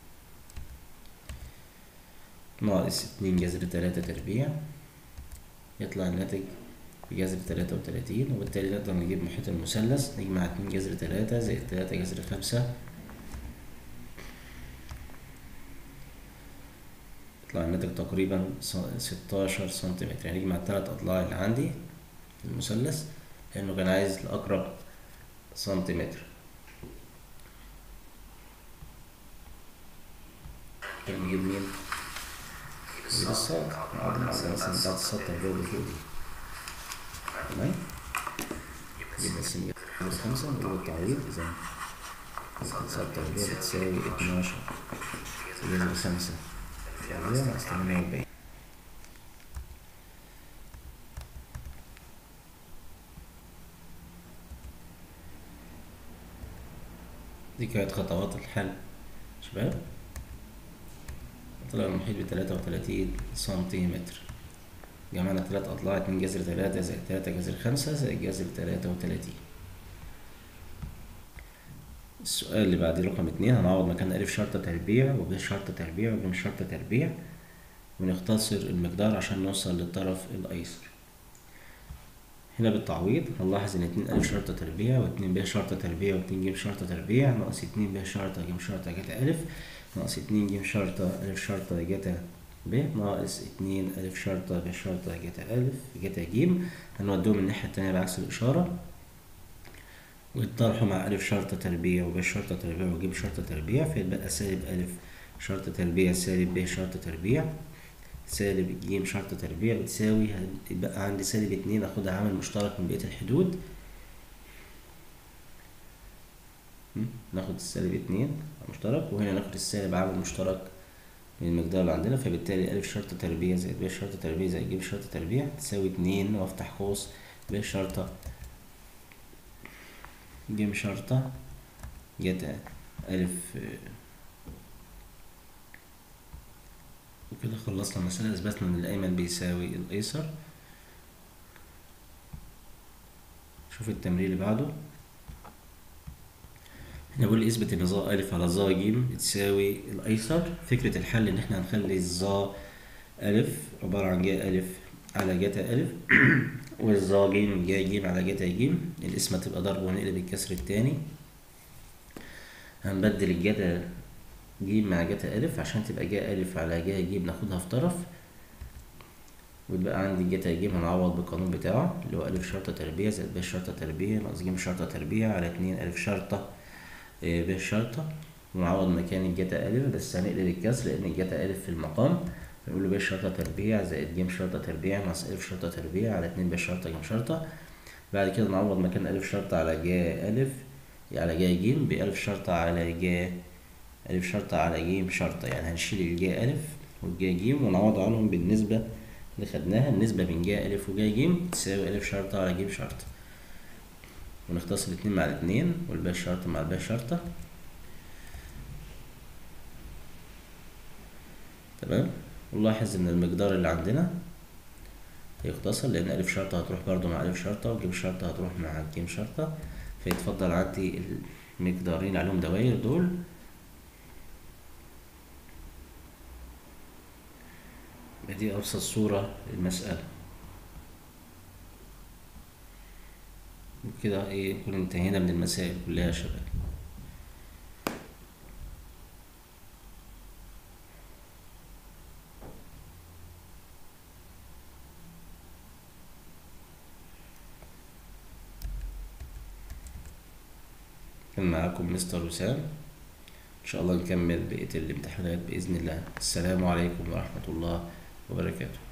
ناقص اتنين جذر تلاتة تربيع يطلع الناتج بجذر تلاتة وتلاتين وبالتالي نقدر نجيب محيط المثلث نجمع اتنين جذر تلاتة زائد تلاتة جذر خمسة يطلع الناتج تقريبا ستاشر سنتيمتر يعني نجمع التلات أضلاع اللي عندي في المثلث لأنه كان عايز لأقرب سنتيمتر نجيب مين؟ نجيب الصاد نقعد مثلا بتاعت الصاد تربيع اللي فوق دي تمام يبقى السين جذر خمسة نقول التعويض إذا الصاد تربيع بتساوي اتناشر جذر خمسة تربيع ناقص تمانية وأربعين دي كانت خطوات الحل شباب طلع المحيط بتلاتة وتلاتين سنتيمتر جمعنا تلات أضلاع اتنين جذر تلاتة زائد تلاتة جذر خمسة زائد جذر تلاتة وتلاتين السؤال اللي بعديه رقم اتنين هنعوض مكان ألف شرطة تربيع وب شرطة تربيع وج شرطة تربيع ونختصر المقدار عشان نوصل للطرف الأيسر هنا بالتعويض هنلاحظ إن اتنين ألف شرطة تربيع واتنين ب شرطة تربيع واتنين ج شرطة تربيع ناقص اتنين ب شرطة ج شرطة جتا ألف ناقص اتنين ج شرطة ألف شرطة جتا ب ناقص اتنين ألف شرطة ب شرطة جتا ألف جتا ج هنوديهم الناحية التانية بعكس الإشارة ويتطرحوا مع ألف شرطة تربيع وب شرطة تربيع وج شرطة تربيع فيتبقى سالب ألف شرطة تربيع سالب ب شرطة تربيع سالب ج شرطة تربيع بتساوي يبقى عندي سالب اتنين اخدها عامل مشترك من بقية الحدود ناخد السالب اتنين مشترك وهنا ناخد السالب عامل مشترك من المقدار اللي عندنا فبالتالي ألف شرطة تربيع زائد ب شرطة تربيع زائد ج شرطة تربيع تساوي اتنين وافتح قوس ب شرطة ج شرطة جتا ألف آه، وكده خلصنا المسألة أثبتنا إن الأيمن بيساوي الأيسر شوف التمرين اللي بعده احنا بنقول اثبت ان ظا ألف على ظا ج تساوي الأيسر فكرة الحل إن احنا هنخلي الظا ألف عبارة عن جا ألف على جتا ألف والظا ج جا ج على جتا ج الاسم هتبقى ضرب ونقلب الكسر التاني هنبدل الجتا ج مع جتا ألف عشان تبقى جا ألف على جا ج ناخدها في طرف ويبقى عندي جتا ج هنعوض بالقانون بتاعه اللي هو ألف شرطة تربيع زائد ب شرطة تربيع ناقص ج شرطة تربيع على اتنين ألف شرطة آه، ب شرطة ونعوض مكان الجتا ألف بس هنقلب الكسر لأن الجتا ألف في المقام نقول له ب شرطة تربيع زائد ج شرطة تربيع ناقص ألف شرطة تربيع على اتنين ب شرطة ج شرطة بعد كده نعوض مكان ألف شرطة على جا ألف على جا ج بألف شرطة على جا ألف شرطة على ج شرطة يعني هنشيل الجا ألف والجا ج ونعوض عنهم بالنسبة اللي خدناها النسبة بين جا ألف وجا ج تساوي ألف شرطة على ج شرطة ونختصر الاتنين مع الاتنين والباء شرطة مع الباء شرطة تمام ونلاحظ إن المقدار اللي عندنا هيختصر لأن ألف شرطة هتروح برضو مع ألف شرطة وجيم شرطة هتروح مع جيم شرطة فيتفضل عندي المقدارين اللي عليهم دواير دول دي أبسط صورة للمسألة وكده ايه نكون انتهينا من المسائل كلها يا شباب كان معاكم مستر وسام ان شاء الله نكمل بقية الامتحانات بإذن الله السلام عليكم ورحمة الله وبركاته